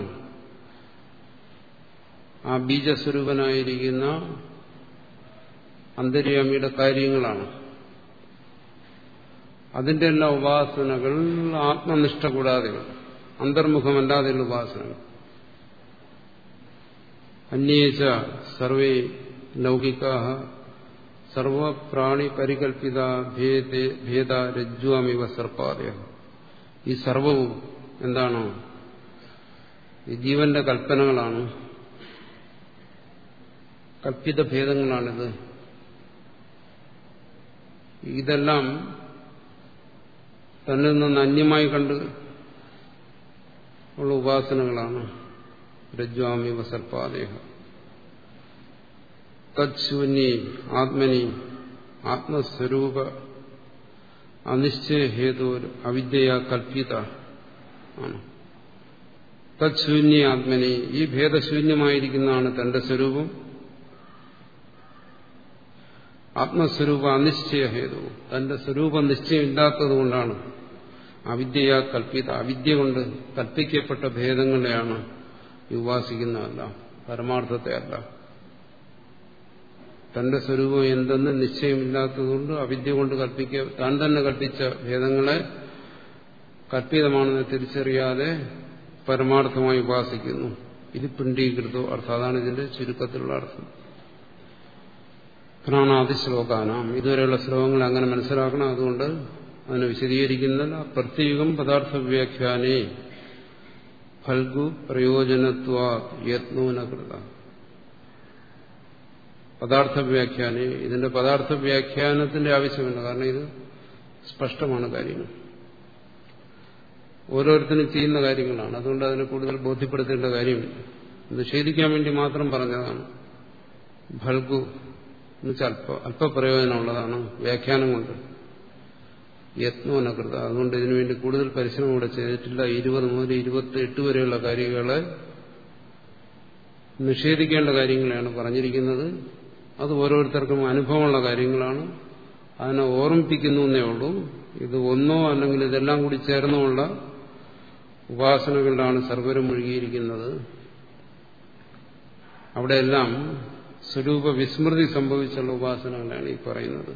ആ ബീജസ്വരൂപനായിരിക്കുന്ന അന്തര്യാമിയുടെ കാര്യങ്ങളാണ് അതിന്റെ എല്ലാ ഉപാസനകൾ ആത്മനിഷ്ഠ കൂടാതെ അന്തർമുഖമല്ലാതെയുള്ള ഉപാസനകൾ അന്യേച്ച സർവേ ലൗകികാ സർവപ്രാണി പരികൽപ്പിത ഭേദ രജ്വാമിവ സർപ്പാദയ ഈ സർവവും എന്താണോ ഈ ജീവന്റെ കൽപ്പനകളാണ് കൽപ്പിത ഭേദങ്ങളാണിത് ഇതെല്ലാം തന്നിൽ നിന്ന് അന്യമായി കണ്ട് ഉള്ള ഉപാസനകളാണ് രജ്വാമിവ സർപ്പാദേഹ തത്ശൂന്യ ആത്മനി ആത്മസ്വരൂപ അനിശ്ചയഹേതു അവിദ്യ കൽപ്പിത ആണ് തത്ശൂന്യ ആത്മനി ഈ ഭേദശൂന്യമായിരിക്കുന്നതാണ് തന്റെ സ്വരൂപം ആത്മസ്വരൂപ അനിശ്ചയഹേതു തന്റെ സ്വരൂപ നിശ്ചയമില്ലാത്തതുകൊണ്ടാണ് അവിദ്യയാ കൽപ്പിത അവിദ്യ കൊണ്ട് കൽപ്പിക്കപ്പെട്ട ഭേദങ്ങളെയാണ് ഈ ഉപാസിക്കുന്നതല്ല പരമാർത്ഥത്തെ അല്ല തന്റെ സ്വരൂപം എന്തെന്ന് നിശ്ചയമില്ലാത്തതുകൊണ്ട് അവിദ്യ കൊണ്ട് കൽപ്പിക്ക താൻ തന്നെ കൽപ്പിച്ച ഭേദങ്ങളെ കൽപ്പിതമാണെന്ന് തിരിച്ചറിയാതെ പരമാർത്ഥമായി ഉപാസിക്കുന്നു ഇത് പിണ്ടീകൃതോ അർത്ഥം അതാണ് ഇതിന്റെ ചുരുക്കത്തിലുള്ള അർത്ഥം പ്രാണാദി ശ്ലോകാനാം ഇതുവരെയുള്ള ശ്ലോകങ്ങൾ അങ്ങനെ മനസ്സിലാക്കണം അതുകൊണ്ട് അതിനെ വിശദീകരിക്കുന്നില്ല പ്രത്യേകം പദാർത്ഥ വ്യാഖ്യാനേ ഫൽഗു പ്രയോജനത്വ യത്നൂനകൃത പദാർത്ഥ വ്യാഖ്യാനേ ഇതിന്റെ പദാർത്ഥ വ്യാഖ്യാനത്തിന്റെ ആവശ്യമില്ല കാരണം ഇത് സ്പഷ്ടമാണ് കാര്യങ്ങൾ ഓരോരുത്തരും ചെയ്യുന്ന കാര്യങ്ങളാണ് അതുകൊണ്ട് അതിനെ കൂടുതൽ ബോധ്യപ്പെടുത്തേണ്ട കാര്യമില്ല നിഷേധിക്കാൻ വേണ്ടി മാത്രം പറഞ്ഞതാണ് ഫൽഗു എന്നുവെച്ചാൽ അല്പ അല്പപ്രയോജനമുള്ളതാണ് വ്യാഖ്യാനം കൊണ്ട് യത്നോനകൃത അതുകൊണ്ട് ഇതിനുവേണ്ടി കൂടുതൽ പരിശ്രമം ഇവിടെ ചെയ്തിട്ടില്ല ഇരുപത് മുതൽ ഇരുപത്തി എട്ട് വരെയുള്ള കാര്യങ്ങളെ നിഷേധിക്കേണ്ട കാര്യങ്ങളാണ് പറഞ്ഞിരിക്കുന്നത് അത് ഓരോരുത്തർക്കും അനുഭവമുള്ള കാര്യങ്ങളാണ് അതിനെ ഓർമ്മിപ്പിക്കുന്നു എന്നേ ഉള്ളൂ ഇത് ഒന്നോ അല്ലെങ്കിൽ ഇതെല്ലാം കൂടി ചേർന്നുമുള്ള ഉപാസനകളിലാണ് സർവരും മുഴുകിയിരിക്കുന്നത് അവിടെയെല്ലാം സ്വരൂപ വിസ്മൃതി സംഭവിച്ചുള്ള ഉപാസനകളാണ് ഈ പറയുന്നത്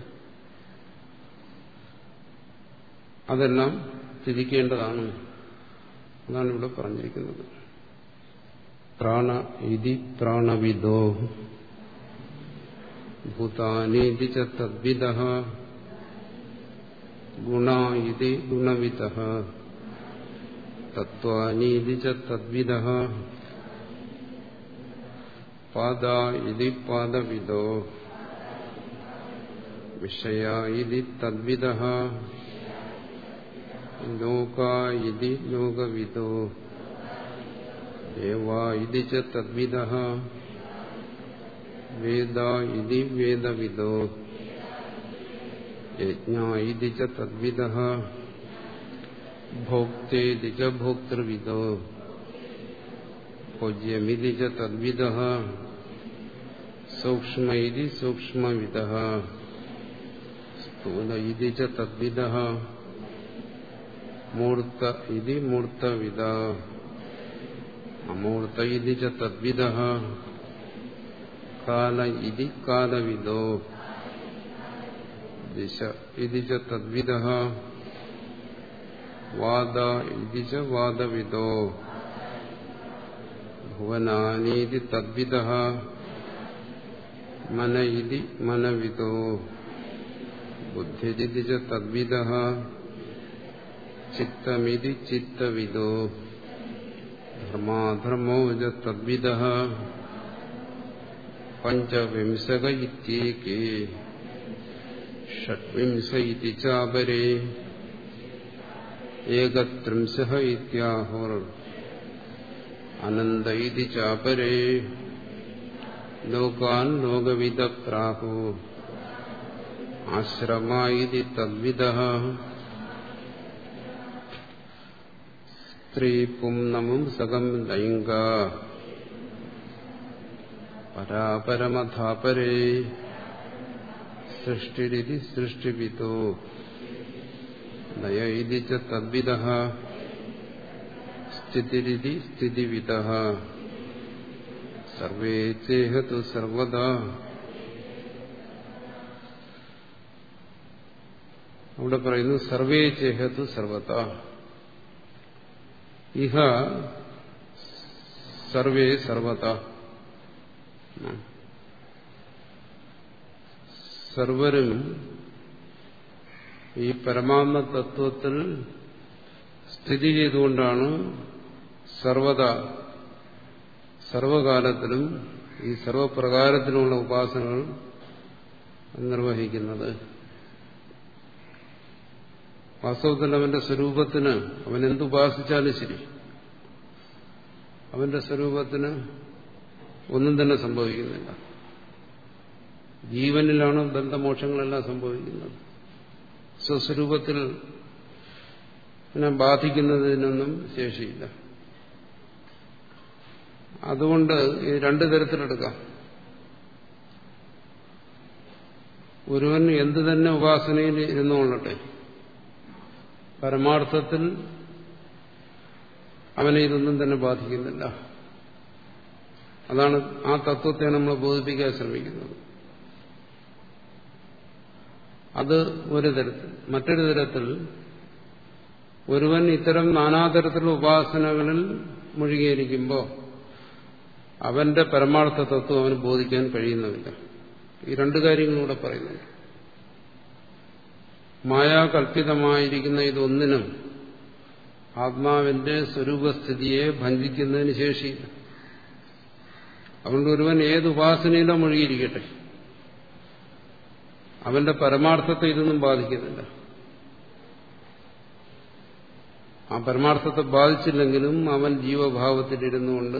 അതെല്ലാം തിരിക്കേണ്ടതാണ് അതാണ് ഇവിടെ പറഞ്ഞിരിക്കുന്നത് പ്രാണ ഇതി പ്രാണവിദോ ഭൂതാനീതി ച തദ്വിദ ഗുണ ഇതി ഗുണവിദ തത്വാനീതി ച തദ്വിദ പാദ ഇതി പാദവിദോ വിഷയ ഇതി തദ്വിദ ലോക ഇതി ലോകവിദോ ദേവ ഇതി ച തദ്വിദ വേദ ഇതി വേദവിദോ യജ്ഞ ഇതി ച തദ്വിദ ഭോക്തേതി ച ഭോക്തൃവിദോ ഭോജ്യമിതി ച തദ്വിദ സൂക്ഷ്മ ഇതി സൂക്ഷ്മവിദ സ്ഥൂല ഇതി ച തദ്വിദ മൂർത്ത ഇതി മൂർത്തവിദ അമൂർത്ത ഇതി ച തദ്വിദ കാല ഇതി കാലവിദോ ദിശ ഇതി ച തദ്വിദ വാദ ഇതി ച വാദവിദോ ഭുവനാനീതി തദ്വിദ മന ഇതി മനവിദോ ബുദ്ധിരിതി ച തദ്വിദ ചിത്തമിതി ചിത്തവിദോ ധർമാധർമ്മോ ച തദ്വിദ പഞ്ചവിംശക ഇത്യേകേ ഷഡ്വിംശ ഇതി ചാപരേ ഏകത്രിംശ ഇത്യാഹുർ അനന്ത ഇതി ചാപരേ ലോകാൻ ലോകവിദ പ്രാഹു ആശ്രമ ഇതി തദ്വിദ സ്ത്രീ പുംനമും സകം ലൈംഗ പരാപരമധാപരേ സൃഷ്ടിരിതി സൃഷ്ടിവിദോ ലയ ഇതി ച തദ്വിദ സ്ഥിതിരിതി സ്ഥിതിവിദ സർവേ ചേഹതു സർവദാ അവിടെ പറയുന്നു സർവേ ചേഹതു സർവത ഇഹ സർവേ സർവത സർവരും ഈ പരമാത്മ തത്വത്തിൽ സ്ഥിതി ചെയ്തുകൊണ്ടാണ് സർവത സർവകാലത്തിലും ഈ സർവപ്രകാരത്തിലുമുള്ള ഉപാസനകൾ നിർവഹിക്കുന്നത് വാസ്തവത്തിൽ അവന്റെ സ്വരൂപത്തിന് അവൻ എന്തുപാസിച്ചാലും ശരി അവന്റെ സ്വരൂപത്തിന് ഒന്നും തന്നെ സംഭവിക്കുന്നില്ല ജീവനിലാണ് ബന്ധമോക്ഷങ്ങളെല്ലാം സംഭവിക്കുന്നത് സ്വസ്വരൂപത്തിൽ ഇതിനെ ബാധിക്കുന്നതിനൊന്നും ശേഷിയില്ല അതുകൊണ്ട് ഇത് രണ്ടു തരത്തിലെടുക്കാം ഒരുവൻ എന്തു തന്നെ ഉപാസനയിൽ ഇരുന്നുകൊള്ളട്ടെ പരമാർത്ഥത്തിൽ അവനെ ഇതൊന്നും തന്നെ ബാധിക്കുന്നില്ല അതാണ് ആ തത്വത്തെ നമ്മൾ ബോധിപ്പിക്കാൻ ശ്രമിക്കുന്നത് അത് ഒരു തരത്തിൽ മറ്റൊരു തരത്തിൽ ഒരുവൻ ഇത്തരം നാനാതരത്തിലുള്ള ഉപാസനകളിൽ മുഴുകിയിരിക്കുമ്പോൾ അവന്റെ പരമാർത്ഥ തത്വം അവന് ബോധിക്കാൻ കഴിയുന്നതില്ല ഈ രണ്ടു കാര്യങ്ങളിലൂടെ പറയുന്നുണ്ട് മായാകൽപിതമായിരിക്കുന്ന ഇതൊന്നിനും ആത്മാവിന്റെ സ്വരൂപസ്ഥിതിയെ ഭഞ്ജിക്കുന്നതിന് ശേഷിയില്ല അതുകൊണ്ട് ഒരുവൻ ഏത് ഉപാസനയിലോ മുഴുകിയിരിക്കട്ടെ അവന്റെ പരമാർത്ഥത്തെ ഇതൊന്നും ബാധിക്കുന്നില്ല ആ പരമാർത്ഥത്തെ ബാധിച്ചില്ലെങ്കിലും അവൻ ജീവഭാവത്തിലിരുന്നുകൊണ്ട്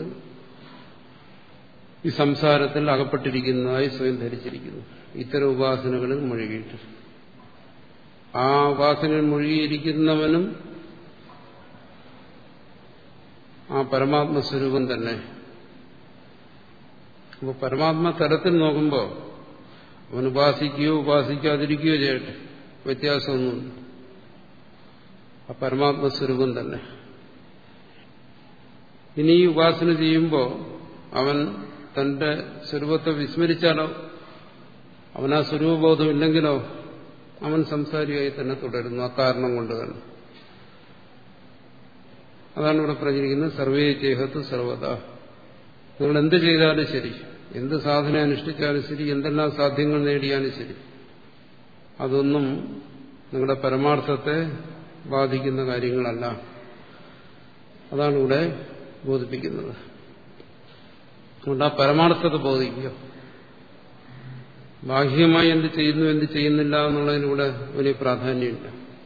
ഈ സംസാരത്തിൽ അകപ്പെട്ടിരിക്കുന്നതായി സ്വയം ധരിച്ചിരിക്കുന്നു ഇത്തരം ഉപാസനകളിൽ മുഴുകിയിട്ട് ആ ഉപാസനയിൽ മുഴുകിയിരിക്കുന്നവനും ആ പരമാത്മസ്വരൂപം തന്നെ അപ്പോൾ പരമാത്മ തലത്തിൽ നോക്കുമ്പോൾ അവൻ ഉപാസിക്കുകയോ ഉപാസിക്കാതിരിക്കുകയോ ചെയ്യട്ടെ വ്യത്യാസമൊന്നുമില്ല ആ പരമാത്മസ്വരൂപം തന്നെ ഇനി ഈ ഉപാസന ചെയ്യുമ്പോൾ അവൻ തന്റെ സ്വരൂപത്തെ വിസ്മരിച്ചാലോ അവൻ ആ സ്വരൂപബോധം ഇല്ലെങ്കിലോ അവൻ സംസാരിയായി തന്നെ തുടരുന്നു ആ കാരണം കൊണ്ട് തന്നെ അതാണ് ഇവിടെ പറഞ്ഞിരിക്കുന്നത് സർവേ ചേഹത്ത് സർവത നിങ്ങൾ എന്ത് ചെയ്താലും ശരി എന്ത് സാധന അനുഷ്ഠിച്ചാലും ശരി എന്തെല്ലാം സാധ്യങ്ങൾ നേടിയാലും ശരി അതൊന്നും നിങ്ങളുടെ പരമാർത്ഥത്തെ ബാധിക്കുന്ന കാര്യങ്ങളല്ല അതാണ് ഇവിടെ ബോധിപ്പിക്കുന്നത് അതുകൊണ്ട് ആ പരമാർത്ഥത്തെ ബോധിക്കുക ബാഹ്യമായി എന്ത് ചെയ്യുന്നു എന്ത് ചെയ്യുന്നില്ല എന്നുള്ളതിലൂടെ വലിയ പ്രാധാന്യമില്ല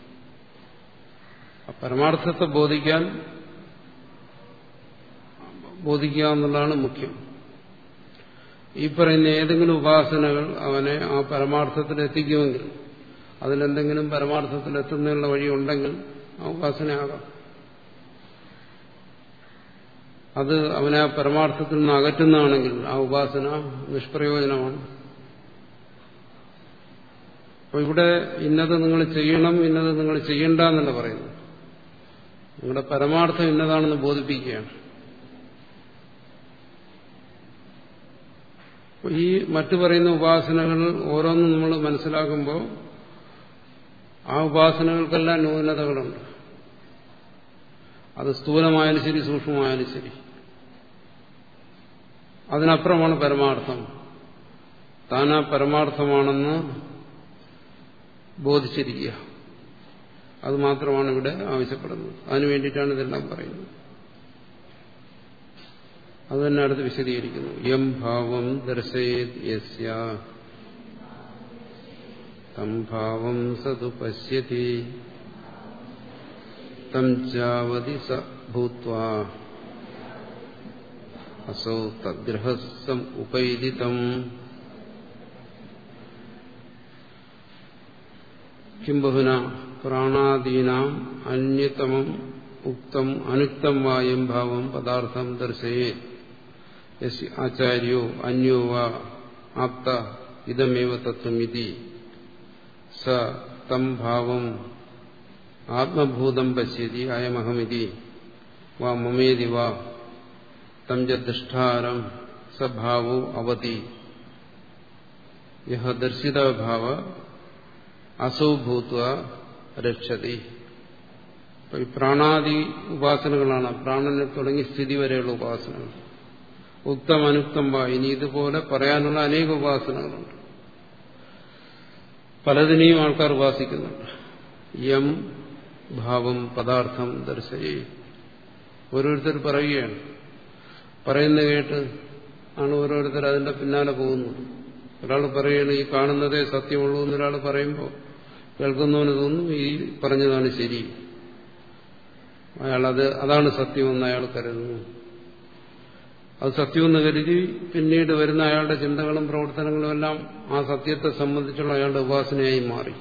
ആ പരമാർത്ഥത്തെ ബോധിക്കാൻ ബോധിക്കുക എന്നുള്ളതാണ് മുഖ്യം ഈ പറയുന്ന ഏതെങ്കിലും ഉപാസനകൾ അവനെ ആ പരമാർത്ഥത്തിൽ എത്തിക്കുമെങ്കിൽ അതിലെന്തെങ്കിലും പരമാർത്ഥത്തിൽ എത്തുന്നതിനുള്ള വഴി ഉണ്ടെങ്കിൽ ആ ഉപാസനയാകാം അത് അവനെ ആ പരമാർത്ഥത്തിൽ നിന്ന് അകറ്റുന്നതാണെങ്കിൽ ആ ഉപാസന നിഷ്പ്രയോജനമാണ് അപ്പൊ ഇവിടെ ഇന്നത് നിങ്ങൾ ചെയ്യണം ഇന്നത് നിങ്ങൾ ചെയ്യണ്ട എന്നല്ല പറയുന്നു നിങ്ങളുടെ പരമാർത്ഥം ഇന്നതാണെന്ന് ബോധിപ്പിക്കുകയാണ് ഈ മറ്റു പറയുന്ന ഉപാസനകൾ ഓരോന്നും നമ്മൾ മനസ്സിലാക്കുമ്പോൾ ആ ഉപാസനകൾക്കെല്ലാം ന്യൂനതകളുണ്ട് അത് സ്ഥൂലമായാലും ശരി സൂക്ഷ്മമായാലും ശരി അതിനപ്പുറമാണ് പരമാർത്ഥം താനാ പരമാർത്ഥമാണെന്ന് ബോധിച്ചിരിക്കുക അത് മാത്രമാണ് ഇവിടെ ആവശ്യപ്പെടുന്നത് അതിനു വേണ്ടിയിട്ടാണ് ഇതെല്ലാം പറയുന്നത് അത് തന്നെ അടുത്ത് വിശദീകരിക്കുന്നു യം ഭാവം ദർശയത് യസ്യ തം ഭാവം സതു പശ്യതി തം ചാവതി സ ഭൂത്വാ അസൗ തദ്ഗ്രഹസം ഉപൈദിതം കിം ബഹുന പ്രാണാദീനാം അന്യതമം ഉക്തം അനുക്തം വായം ഭാവം പദാർത്ഥം ദർശയേ ആചാര്യോ അന്യോ വാ ആപ്ത ഇതമേവ തത്വമിതി സ തം ഭാവം ആത്മഭൂതം പശ്യതി അയമഹമിതി വാ മമേതി വാ തം ച സഭാവോ അവതി യഹ ദർശിതഭാവ അസൗ ഭൂത്വ രക്ഷതി ഈ പ്രാണാദി ഉപാസനകളാണ് പ്രാണനെ തുടങ്ങി സ്ഥിതി വരെയുള്ള ഉപാസനകൾ ഉക്തം അനുക്തം വാ ഇനി ഇതുപോലെ പറയാനുള്ള അനേക ഉപാസനകളുണ്ട് പലതിനെയും ആൾക്കാർ ഉപാസിക്കുന്നുണ്ട് യം ഭാവം പദാർത്ഥം ദർശയേ ഓരോരുത്തർ പറയുകയാണ് പറയുന്ന കേട്ട് ആണ് ഓരോരുത്തർ അതിന്റെ പിന്നാലെ പോകുന്നത് ഒരാൾ പറയുകയാണ് ഈ കാണുന്നതേ സത്യമുള്ളൂ എന്നൊരാൾ പറയുമ്പോൾ കേൾക്കുന്നവന് തോന്നും ഈ പറഞ്ഞതാണ് ശരി അയാൾ അത് അതാണ് സത്യമെന്ന് അയാൾ കരുതുന്നു അത് സത്യമെന്ന് കരുതി പിന്നീട് വരുന്ന അയാളുടെ ചിന്തകളും പ്രവർത്തനങ്ങളും എല്ലാം ആ സത്യത്തെ സംബന്ധിച്ചുള്ള അയാളുടെ ഉപാസനയായി മാറി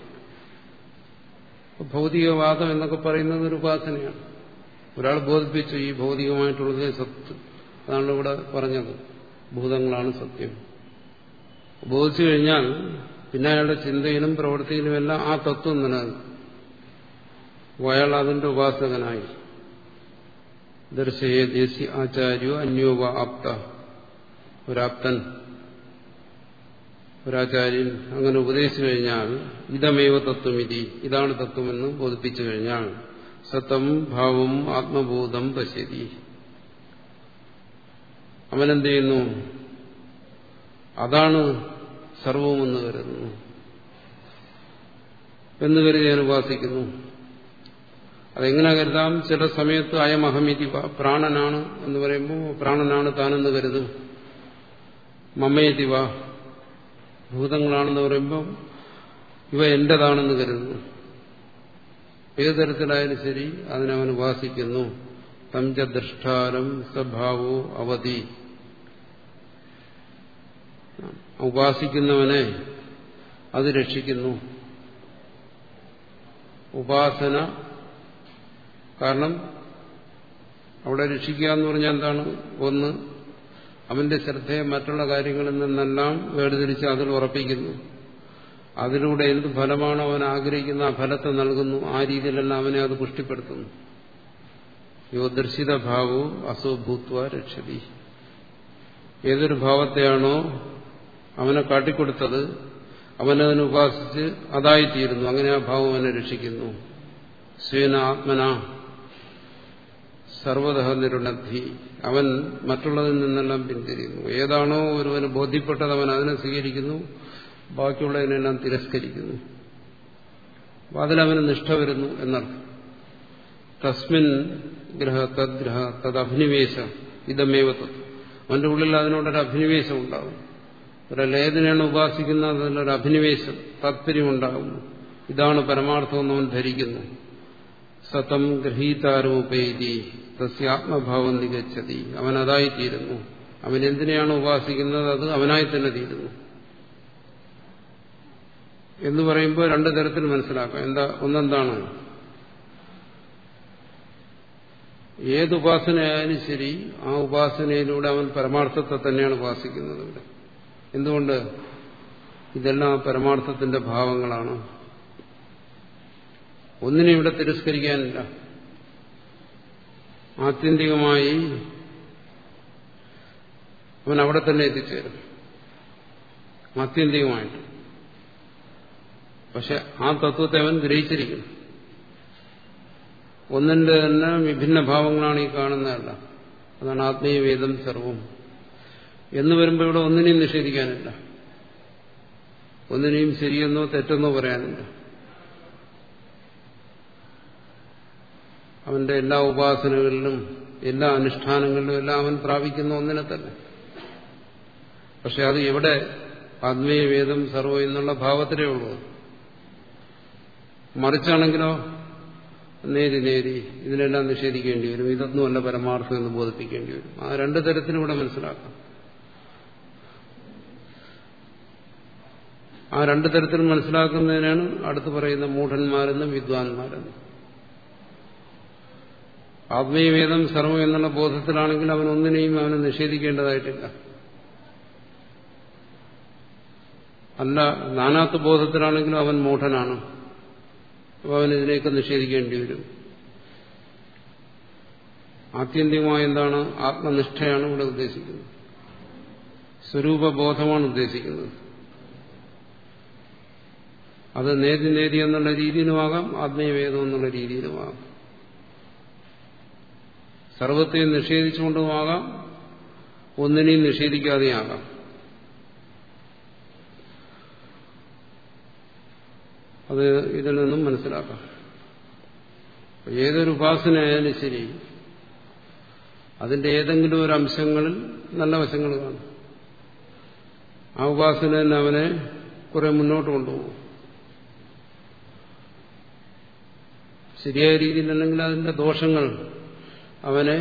ഭൗതികവാദം എന്നൊക്കെ പറയുന്നത് ഒരു ഉപാസനയാണ് ഒരാൾ ബോധിപ്പിച്ചു ഈ ഭൗതികമായിട്ടുള്ളതേ സത്യം അതാണ് ഇവിടെ പറഞ്ഞത് ഭൂതങ്ങളാണ് സത്യം ബോധിച്ചു കഴിഞ്ഞാൽ പിന്നെ അയാളുടെ ചിന്തയിലും പ്രവൃത്തിയിലും എല്ലാം ആ തത്വം നിലനിൽക്കും അയാൾ അതിന്റെ ഉപാസകനായി ദർശയെ ദേശി ആചാര്യോ അന്യോവ ആപ്ത ഒരാപ്തൻ ഒരാചാര്യൻ അങ്ങനെ ഉപദേശിച്ചു കഴിഞ്ഞാൽ ഇതമേവ തത്വമിതി ഇതാണ് തത്വമെന്ന് ബോധിപ്പിച്ചു കഴിഞ്ഞാൽ സത്തം ഭാവം ആത്മബോധം പശ്യതി അവനെന്ത് ചെയ്യുന്നു അതാണ് സർവമെന്ന് കരുതുന്നു എന്ന് കരുതി ഞാൻ ഉപാസിക്കുന്നു അതെങ്ങനെ കരുതാം ചില സമയത്ത് അയമഹമിതി പ്രാണനാണ് എന്ന് പറയുമ്പോൾ പ്രാണനാണ് താനെന്ന് കരുതും മമ്മയതിവ ഭൂതങ്ങളാണെന്ന് പറയുമ്പോൾ ഇവ എന്റേതാണെന്ന് കരുതുന്നു ഏതു തരത്തിലായാലും ശരി അതിനവൻ ഉപാസിക്കുന്നു തഞ്ച ദൃഷ്ടാരം സ്വഭാവോ അവധി ഉപാസിക്കുന്നവനെ അത് രക്ഷിക്കുന്നു ഉപാസന കാരണം അവിടെ രക്ഷിക്കുക എന്ന് പറഞ്ഞാൽ എന്താണ് ഒന്ന് അവന്റെ ശ്രദ്ധയെ മറ്റുള്ള കാര്യങ്ങളിൽ നിന്നെല്ലാം വേർതിരിച്ച് അതിൽ ഉറപ്പിക്കുന്നു അതിലൂടെ എന്ത് ഫലമാണോ അവൻ ആഗ്രഹിക്കുന്ന ആ ഫലത്തെ നൽകുന്നു ആ രീതിയിലെല്ലാം അവനെ അത് പുഷ്ടിപ്പെടുത്തുന്നു യോ ദർശിത ഭാവോ അസോഭൂത്വ രക്ഷതി ഏതൊരു ഭാവത്തെയാണോ അവനെ കാട്ടിക്കൊടുത്തത് അവനതിനെ ഉപാസിച്ച് അതായിത്തീരുന്നു അങ്ങനെ ആ ഭാവം അവനെ രക്ഷിക്കുന്നു സ്വേന ആത്മന സർവതഃ നിരുണദ്ധി അവൻ മറ്റുള്ളതിൽ നിന്നെല്ലാം പിന്തിരിയുന്നു ഏതാണോ ഒരുവന് ബോധ്യപ്പെട്ടത് അവൻ അതിനെ സ്വീകരിക്കുന്നു ബാക്കിയുള്ളതിനെല്ലാം തിരസ്കരിക്കുന്നു അപ്പൊ അതിലവന് നിഷ്ഠ വരുന്നു എന്നർത്ഥം തസ്മിൻ ഗ്രഹ തദ്ഗ്രഹ തദഭിനിവേശ ഇതമേവ തത്വം അവന്റെ ഉള്ളിൽ അതിനോടൊരു അഭിനിവേശം ഉണ്ടാകും ഒരല്ലേതിനെയാണ് ഉപാസിക്കുന്നത് അതിലൊരു അഭിനിവേശം താത്പര്യമുണ്ടാകുന്നു ഇതാണ് പരമാർത്ഥമെന്ന് അവൻ ധരിക്കുന്നു സതം ഗൃഹീതാരൂപേതി തസ്യാത്മഭാവം നികച്ചതി അവൻ അതായിത്തീരുന്നു അവൻ എന്തിനെയാണ് ഉപാസിക്കുന്നത് അത് അവനായി തന്നെ തീരുന്നു എന്ന് പറയുമ്പോൾ രണ്ടു തരത്തിൽ മനസ്സിലാക്കാം എന്താ ഒന്നെന്താണ് ഏത് ഉപാസനയായാലും ശരി ആ ഉപാസനയിലൂടെ അവൻ പരമാർത്ഥത്തെ തന്നെയാണ് ഉപാസിക്കുന്നത് ഇവിടെ എന്തുകൊണ്ട് ഇതെല്ലാം പരമാർത്ഥത്തിന്റെ ഭാവങ്ങളാണ് ഒന്നിനെ ഇവിടെ തിരസ്കരിക്കാനില്ല ആത്യന്തികമായി അവൻ അവിടെ തന്നെ എത്തിച്ചേരും ആത്യന്തികമായിട്ട് പക്ഷെ ആ തത്വത്തെ അവൻ ഗ്രഹിച്ചിരിക്കുന്നു ഒന്നിന്റെ തന്നെ വിഭിന്ന ഭാവങ്ങളാണ് ഈ കാണുന്നതല്ല അതാണ് ആത്മീയവേദം സർവം എന്ന് വരുമ്പോൾ ഇവിടെ ഒന്നിനെയും നിഷേധിക്കാനില്ല ഒന്നിനെയും ശരിയെന്നോ തെറ്റെന്നോ പറയാനില്ല അവന്റെ എല്ലാ ഉപാസനകളിലും എല്ലാ അനുഷ്ഠാനങ്ങളിലും എല്ലാം അവൻ പ്രാപിക്കുന്ന ഒന്നിനെ തന്നെ പക്ഷെ അത് എവിടെ ആത്മീയ വേദം സർവം എന്നുള്ള ഭാവത്തിലേ ഉള്ളൂ മറിച്ചാണെങ്കിലോ നേരി നേരി ഇതിനെല്ലാം നിഷേധിക്കേണ്ടി വരും ഇതൊന്നുമല്ല പരമാർത്ഥം എന്ന് ബോധിപ്പിക്കേണ്ടി വരും ആ രണ്ടു തരത്തിലും ഇവിടെ മനസ്സിലാക്കാം ആ രണ്ടു തരത്തിൽ മനസ്സിലാക്കുന്നതിനാണ് അടുത്ത് പറയുന്ന മൂഢന്മാരെന്നും വിദ്വാൻമാരെന്നും ആത്മീയവേദം സർവം എന്നുള്ള ബോധത്തിലാണെങ്കിൽ അവൻ ഒന്നിനെയും അവനെ നിഷേധിക്കേണ്ടതായിട്ടില്ല അല്ല നാനാത്വ ബോധത്തിലാണെങ്കിലും അവൻ മൂഢനാണ് അപ്പോൾ അവൻ ഇതിനെയൊക്കെ നിഷേധിക്കേണ്ടി വരും ആത്യന്തികമായ എന്താണ് ആത്മനിഷ്ഠയാണ് ഇവിടെ ഉദ്ദേശിക്കുന്നത് സ്വരൂപബോധമാണ് ഉദ്ദേശിക്കുന്നത് അത് നേതി നേതി എന്നുള്ള രീതിയിലുമാകാം ആത്മീയവേദം എന്നുള്ള രീതിയിലുമാകാം സർവത്തെയും നിഷേധിച്ചുകൊണ്ടുമാകാം ഒന്നിനെയും നിഷേധിക്കാതെയാകാം അത് ഇതിൽ നിന്നും മനസ്സിലാക്കാം ഏതൊരു ഉപാസനയായാലും ശരി അതിന്റെ ഏതെങ്കിലും ഒരു അംശങ്ങളിൽ നല്ല വശങ്ങൾ കാണും ആ ഉപാസന തന്നെ അവനെ കുറെ മുന്നോട്ട് കൊണ്ടുപോകും ശരിയായ രീതിയിലല്ലെങ്കിൽ അതിന്റെ ദോഷങ്ങൾ അവനെ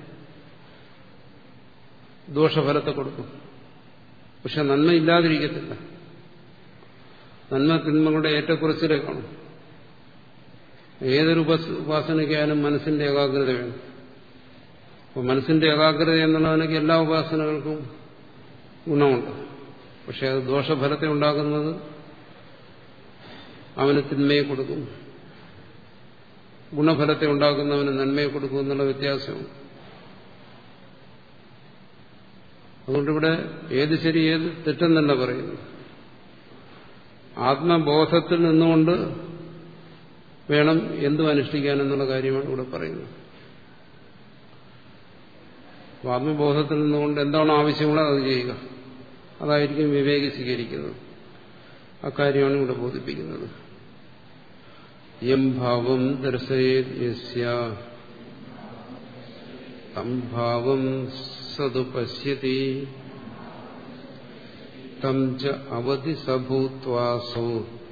ദോഷഫലത്തെ കൊടുക്കും പക്ഷെ നന്മ ഇല്ലാതിരിക്കത്തില്ല നന്മ തിന്മകളുടെ ഏറ്റക്കുറച്ചിലേ കാണും ഏതൊരു ഉപാസനയ്ക്കായാലും മനസ്സിന്റെ ഏകാഗ്രത വേണം അപ്പോൾ മനസ്സിന്റെ ഏകാഗ്രത എന്നുള്ളതിനൊക്കെ എല്ലാ ഉപാസനകൾക്കും ഗുണമുണ്ട് പക്ഷെ അത് ദോഷഫലത്തെ ഉണ്ടാക്കുന്നത് അവന് തിന്മയെ കൊടുക്കും ഗുണഫലത്തെ ഉണ്ടാക്കുന്നവന് നന്മയെ കൊടുക്കുമെന്നുള്ള വ്യത്യാസവും അതുകൊണ്ടിവിടെ ഏത് ശരി ഏത് തെറ്റെന്നല്ല പറയുന്നു ആത്മബോധത്തിൽ നിന്നുകൊണ്ട് വേണം എന്തും അനുഷ്ഠിക്കാനെന്നുള്ള കാര്യമാണ് ഇവിടെ പറയുന്നത് ആത്മബോധത്തിൽ നിന്നുകൊണ്ട് എന്താണോ ആവശ്യമുള്ളത് അത് ചെയ്യുക അതായിരിക്കും വിവേകി സ്വീകരിക്കുന്നത് അക്കാര്യമാണ് ഇവിടെ ബോധിപ്പിക്കുന്നത് യം ഭാവം ദർശയേത് തം ഭാവം സതു പശ്യതി തം ച അവധി സഭൂത്വാസോ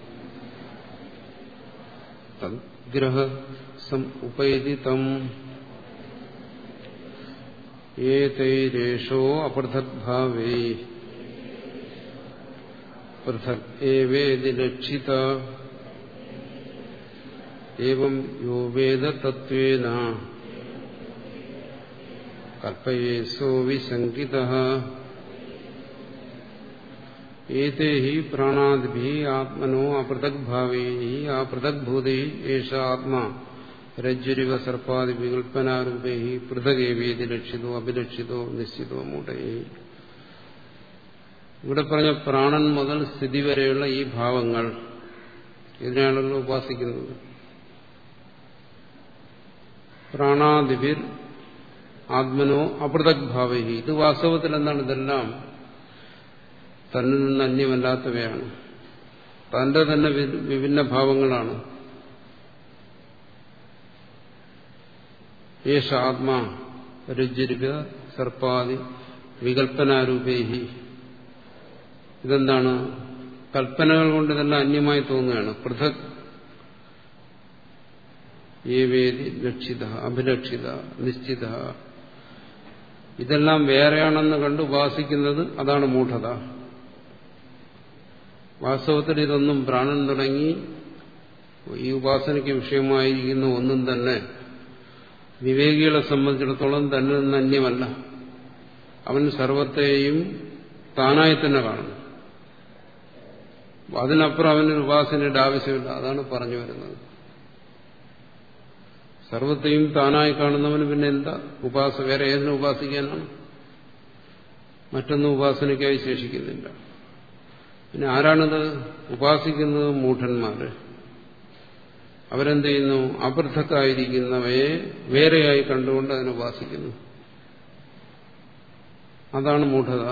തദ്ഗ്രഹ സം ഉപൈതി തം ഏതൈരേഷോ അപൃഥക്ഭാവേ പൃഥക് ഏവേതി ലക്ഷിത ഏവം യോ വേദ തത്വേന കൽപ്പയേസോ വിസംഗിത ഏതേ ഹി പ്രാണാദിഭി ആത്മനോ അപൃഥക്ഭാവേ ആ പൃഥക്ഭൂതൈ ഏഷ ആത്മാ രജ്ജുരിവ സർപ്പാദി വികൽപ്പനാരൂപേ പൃഥകേവേദി ലക്ഷിതോ അഭിലക്ഷിതോ നിശ്ചിതോ മൂടേ ഇവിടെ പറഞ്ഞ പ്രാണൻ മുതൽ സ്ഥിതി വരെയുള്ള ഈ ഭാവങ്ങൾ ഇതിനാണല്ലോ ഉപാസിക്കുന്നത് പ്രാണാദിപിർ ആത്മനോ അപൃഥക് ഭാവി ഇത് വാസ്തവത്തിൽ എന്താണ് ഇതെല്ലാം തന്നിൽ നിന്ന് അന്യമല്ലാത്തവയാണ് തന്റെ തന്നെ വിഭിന്ന ഭാവങ്ങളാണ് യേശ ആത്മാ രുചിരിക സർപ്പാദി വികൽപ്പനാരൂപേഹി ഇതെന്താണ് കൽപ്പനകൾ കൊണ്ട് തന്നെ അന്യമായി തോന്നുകയാണ് പൃഥക് ഏവേദി ലക്ഷിത അഭിലക്ഷിത നിശ്ചിത ഇതെല്ലാം വേറെയാണെന്ന് കണ്ട് ഉപാസിക്കുന്നത് അതാണ് മൂഢത വാസ്തവത്തിൽ ഇതൊന്നും പ്രാണൻ തുടങ്ങി ഈ ഉപാസനയ്ക്ക് വിഷയമായിരിക്കുന്ന ഒന്നും തന്നെ വിവേകികളെ സംബന്ധിച്ചിടത്തോളം തന്നെ നിന്ന് അന്യമല്ല അവൻ സർവത്തെയും താനായി തന്നെ കാണുന്നു അതിനപ്പുറം അവനൊരു ഉപാസനയുടെ ആവശ്യമില്ല അതാണ് പറഞ്ഞു വരുന്നത് സർവത്തെയും താനായി കാണുന്നവന് പിന്നെ എന്താ ഉപാസ വേറെ ഏതിനെ ഉപാസിക്കാനാണ് മറ്റൊന്നും ഉപാസനയ്ക്കായി ശേഷിക്കുന്നില്ല പിന്നെ ആരാണിത് ഉപാസിക്കുന്നത് മൂഢന്മാര് അവരെന്ത് ചെയ്യുന്നു അബദ്ധക്കായിരിക്കുന്നവയെ വേറെയായി കണ്ടുകൊണ്ട് അതിനെ ഉപാസിക്കുന്നു അതാണ് മൂഢത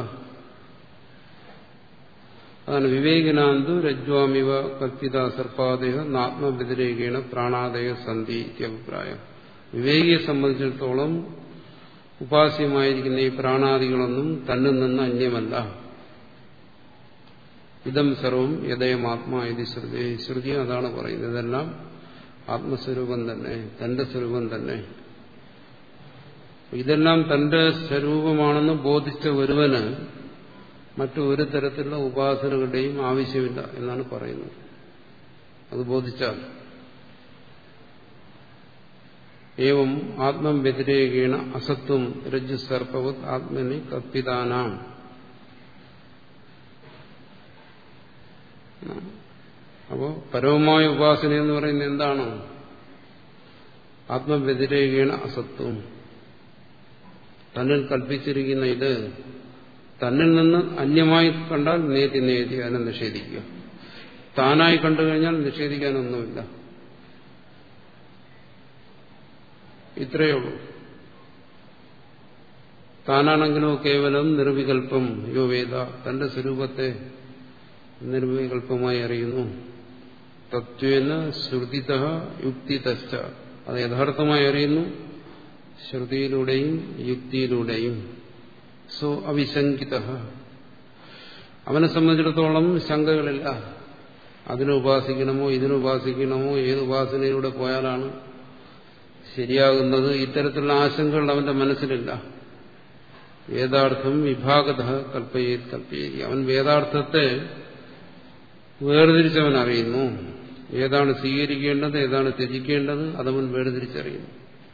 അതാണ് വിവേകനാന്തു രജ്വാമിവ കൽപ്പിത സർപ്പാദേഹ നാത്മവ്യതിരേകേണ പ്രാണാദയ സന്ധി അഭിപ്രായം വിവേകിയെ സംബന്ധിച്ചിടത്തോളം ഉപാസ്യമായിരിക്കുന്ന ഈ പ്രാണാദികളൊന്നും തന്നിൽ നിന്ന് അന്യമല്ല ഇതം സർവം യഥയമാത്മാ ഇത് ശ്രുതി ശ്രുതി അതാണ് പറയുന്നത് ഇതെല്ലാം ആത്മസ്വരൂപം തന്നെ തന്റെ സ്വരൂപം തന്നെ ഇതെല്ലാം തന്റെ സ്വരൂപമാണെന്ന് ബോധിച്ച ഒരുവന് മറ്റു ഒരു തരത്തിലുള്ള ഉപാസനകളുടെയും ആവശ്യമില്ല എന്നാണ് പറയുന്നത് അത് ബോധിച്ചാൽ ഏവം ആത്മം വ്യതിരേകേണ അസത്വം രജ്ജു സർപ്പവത് ആത്മനി കൽപ്പിതാനാം അപ്പോ പരമമായ ഉപാസന എന്ന് പറയുന്നത് എന്താണ് ആത്മവ്യതിരേകേണ അസത്വം തന്നിൽ കൽപ്പിച്ചിരിക്കുന്ന ഇത് തന്നിൽ നിന്ന് അന്യമായി കണ്ടാൽ നേതി നേതി അതിനെ നിഷേധിക്കുക താനായി കണ്ടു കഴിഞ്ഞാൽ നിഷേധിക്കാനൊന്നുമില്ല ഇത്രയേ ഉള്ളൂ താനാണെങ്കിലോ കേവലം നിർവികൽപ്പം യോ വേദ തന്റെ സ്വരൂപത്തെ നിർവികൽപ്പമായി അറിയുന്നു തത്വേന ശ്രുതിത യുക്തിതശ്ച അത് യഥാർത്ഥമായി അറിയുന്നു ശ്രുതിയിലൂടെയും യുക്തിയിലൂടെയും സോ അവിശങ്കിത അവനെ സംബന്ധിച്ചിടത്തോളം ശങ്കകളില്ല അതിനെ ഉപാസിക്കണമോ ഇതിനെ ഉപാസിക്കണമോ ഏത് ഉപാസനയിലൂടെ പോയാലാണ് ശരിയാകുന്നത് ഇത്തരത്തിലുള്ള ആശങ്കകൾ അവന്റെ മനസ്സിലില്ല വേദാർത്ഥം വിഭാഗത കൽപ്പയേത് കൽപ്പയേത് അവൻ വേദാർത്ഥത്തെ വേർതിരിച്ചവൻ അറിയുന്നു ഏതാണ് സ്വീകരിക്കേണ്ടത് ഏതാണ് ത്യജിക്കേണ്ടത് അതവൻ വേർതിരിച്ചറിയുന്നു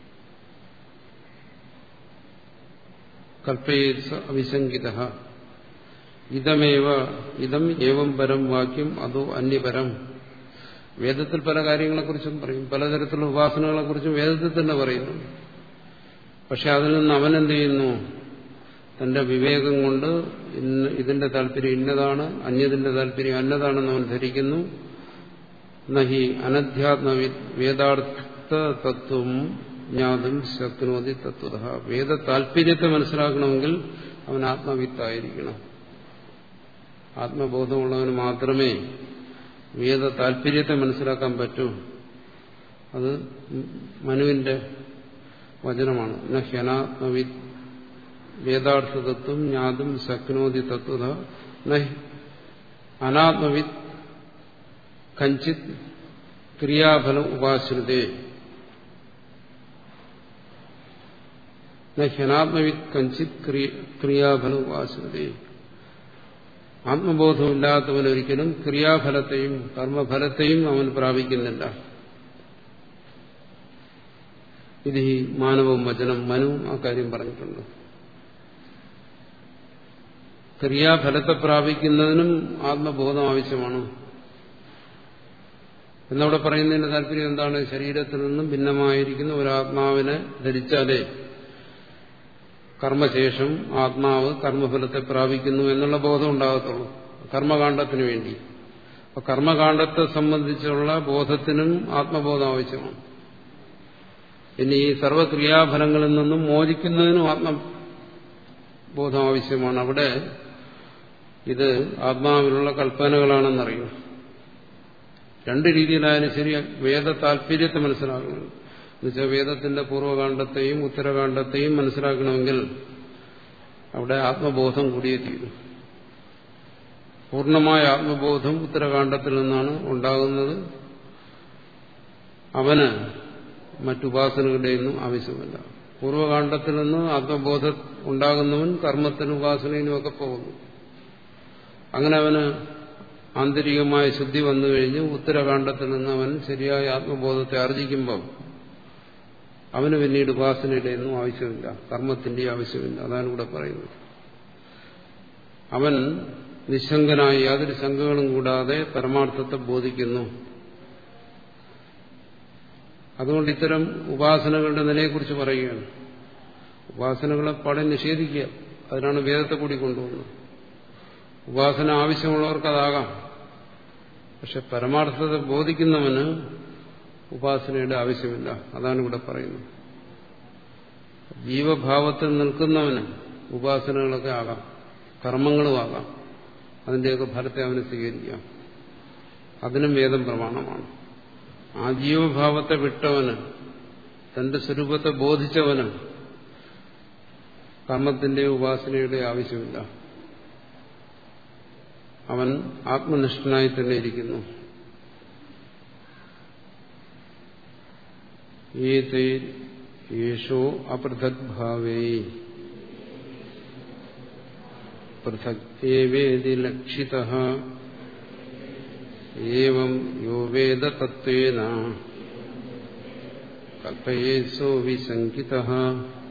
കൽപ്പയേത് അവിശങ്കിത ഇതമേവ ഇതം ഏവം പരം വാക്യം അതോ അന്യപരം വേദത്തിൽ പല കാര്യങ്ങളെക്കുറിച്ചും പറയും പലതരത്തിലുള്ള ഉപാസനകളെക്കുറിച്ചും വേദത്തിൽ തന്നെ പറയുന്നു പക്ഷെ അതിൽ നിന്ന് അവൻ എന്ത് ചെയ്യുന്നു തന്റെ വിവേകം കൊണ്ട് ഇന്ന് ഇതിന്റെ താല്പര്യം ഇന്നതാണ് അന്യതിന്റെ താല്പര്യം അന്നതാണെന്ന് അവൻ ധരിക്കുന്നു നഹി അനധ്യാത്മ വേദാർത്ഥ തത്വം ജ്ഞാതും ശക്നോതി തത്വത വേദ താല്പര്യത്തെ മനസ്സിലാക്കണമെങ്കിൽ അവൻ ആത്മവിത്തായിരിക്കണം ആത്മബോധമുള്ളവന് മാത്രമേ വേദ താല്പര്യത്തെ മനസ്സിലാക്കാൻ പറ്റൂ അത് മനുവിന്റെ വചനമാണ് നഹ്യനാത്മവി വേദാർത്ഥതത്വം ജ്ഞാതും ശക്നോതി തത്വത നഹി അനാത്മവിത് കഞ്ചിത് ക്രിയാഫലം ഉപാശ്രിതേ ഹ്യനാത്മവിത് കഞ്ചിത് ക്രിയാഫലം ഉപാശ്രിതേ ആത്മബോധമില്ലാത്തവൻ ഒരിക്കലും ക്രിയാഫലത്തെയും കർമ്മഫലത്തെയും അവൻ പ്രാപിക്കുന്നില്ല ഇത് ഈ മാനവവും വചനം മനു ആ കാര്യം പറഞ്ഞിട്ടുണ്ട് ക്രിയാഫലത്തെ പ്രാപിക്കുന്നതിനും ആത്മബോധം ആവശ്യമാണ് എന്നവിടെ പറയുന്നതിന്റെ താല്പര്യം എന്താണ് ശരീരത്തിൽ നിന്നും ഭിന്നമായിരിക്കുന്ന ഒരു ആത്മാവിനെ ധരിച്ചാലേ കർമ്മശേഷം ആത്മാവ് കർമ്മഫലത്തെ പ്രാപിക്കുന്നു എന്നുള്ള ബോധം ഉണ്ടാകത്തുള്ളൂ കർമ്മകാണ്ഡത്തിന് വേണ്ടി അപ്പൊ കർമ്മകാണ്ഡത്തെ സംബന്ധിച്ചുള്ള ബോധത്തിനും ആത്മബോധം ആവശ്യമാണ് ഇനി ഈ സർവക്രിയാഫലങ്ങളിൽ നിന്നും മോചിക്കുന്നതിനും ആത്മബോധം ആവശ്യമാണ് അവിടെ ഇത് ആത്മാവിലുള്ള കൽപ്പനകളാണെന്നറിയും രണ്ട് രീതിയിലായാലും ശരി വേദ താല്പര്യത്തെ മനസ്സിലാക്കണം എന്നുവെച്ചാൽ വേദത്തിന്റെ പൂർവ്വകാണ്ഡത്തെയും ഉത്തരകാണ്ഡത്തെയും മനസ്സിലാക്കണമെങ്കിൽ അവിടെ ആത്മബോധം കൂടിയേ തീരും പൂർണ്ണമായ ആത്മബോധം ഉത്തരകാണ്ഡത്തിൽ നിന്നാണ് ഉണ്ടാകുന്നത് അവന് മറ്റുപാസനകളുടെയൊന്നും ആവശ്യമില്ല പൂർവ്വകാണ്ഡത്തിൽ നിന്ന് ആത്മബോധം ഉണ്ടാകുന്നവൻ കർമ്മത്തിനും ഉപാസനയിലും ഒക്കെ പോകുന്നു അങ്ങനെ അവന് ആന്തരികമായ ശുദ്ധി വന്നു കഴിഞ്ഞ് ഉത്തരകാണ്ഡത്തിൽ നിന്ന് അവൻ ശരിയായ ആത്മബോധത്തെ ആർജിക്കുമ്പം അവന് പിന്നീട് ഉപാസനയുടെ ഒന്നും ആവശ്യമില്ല കർമ്മത്തിന്റെ ആവശ്യമില്ല അതാണ് ഇവിടെ പറയുന്നത് അവൻ നിശങ്കനായി യാതൊരു ശങ്കകളും കൂടാതെ പരമാർത്ഥത്തെ ബോധിക്കുന്നു അതുകൊണ്ട് ഇത്തരം ഉപാസനകളുടെ നിലയെക്കുറിച്ച് പറയുകയാണ് ഉപാസനകളെ പാടെ നിഷേധിക്കുക അതിനാണ് വേദത്തെ കൂടി കൊണ്ടുവന്നത് ഉപാസന ആവശ്യമുള്ളവർക്ക് അതാകാം പക്ഷെ പരമാർത്ഥത്തെ ബോധിക്കുന്നവന് ഉപാസനയുടെ ആവശ്യമില്ല അതാണ് ഇവിടെ പറയുന്നത് ജീവഭാവത്തിൽ നിൽക്കുന്നവന് ഉപാസനകളൊക്കെ ആകാം കർമ്മങ്ങളും ആകാം അതിന്റെയൊക്കെ ഫലത്തെ അവന് സ്വീകരിക്കാം അതിനും വേദം പ്രമാണമാണ് ആ ജീവഭാവത്തെ വിട്ടവന് തന്റെ സ്വരൂപത്തെ ബോധിച്ചവന് കർമ്മത്തിന്റെ ഉപാസനയുടെ ആവശ്യമില്ല അവൻ ആത്മനിഷ്ഠനായി തന്നെ ഇരിക്കുന്നു യേശോ അപൃഥക് ഭാവേ പൃഥക് ഏവേദി ലക്ഷിത ഏവം യോ വേദ തത്വേന കൽപ്പയേസോ വിശങ്കിത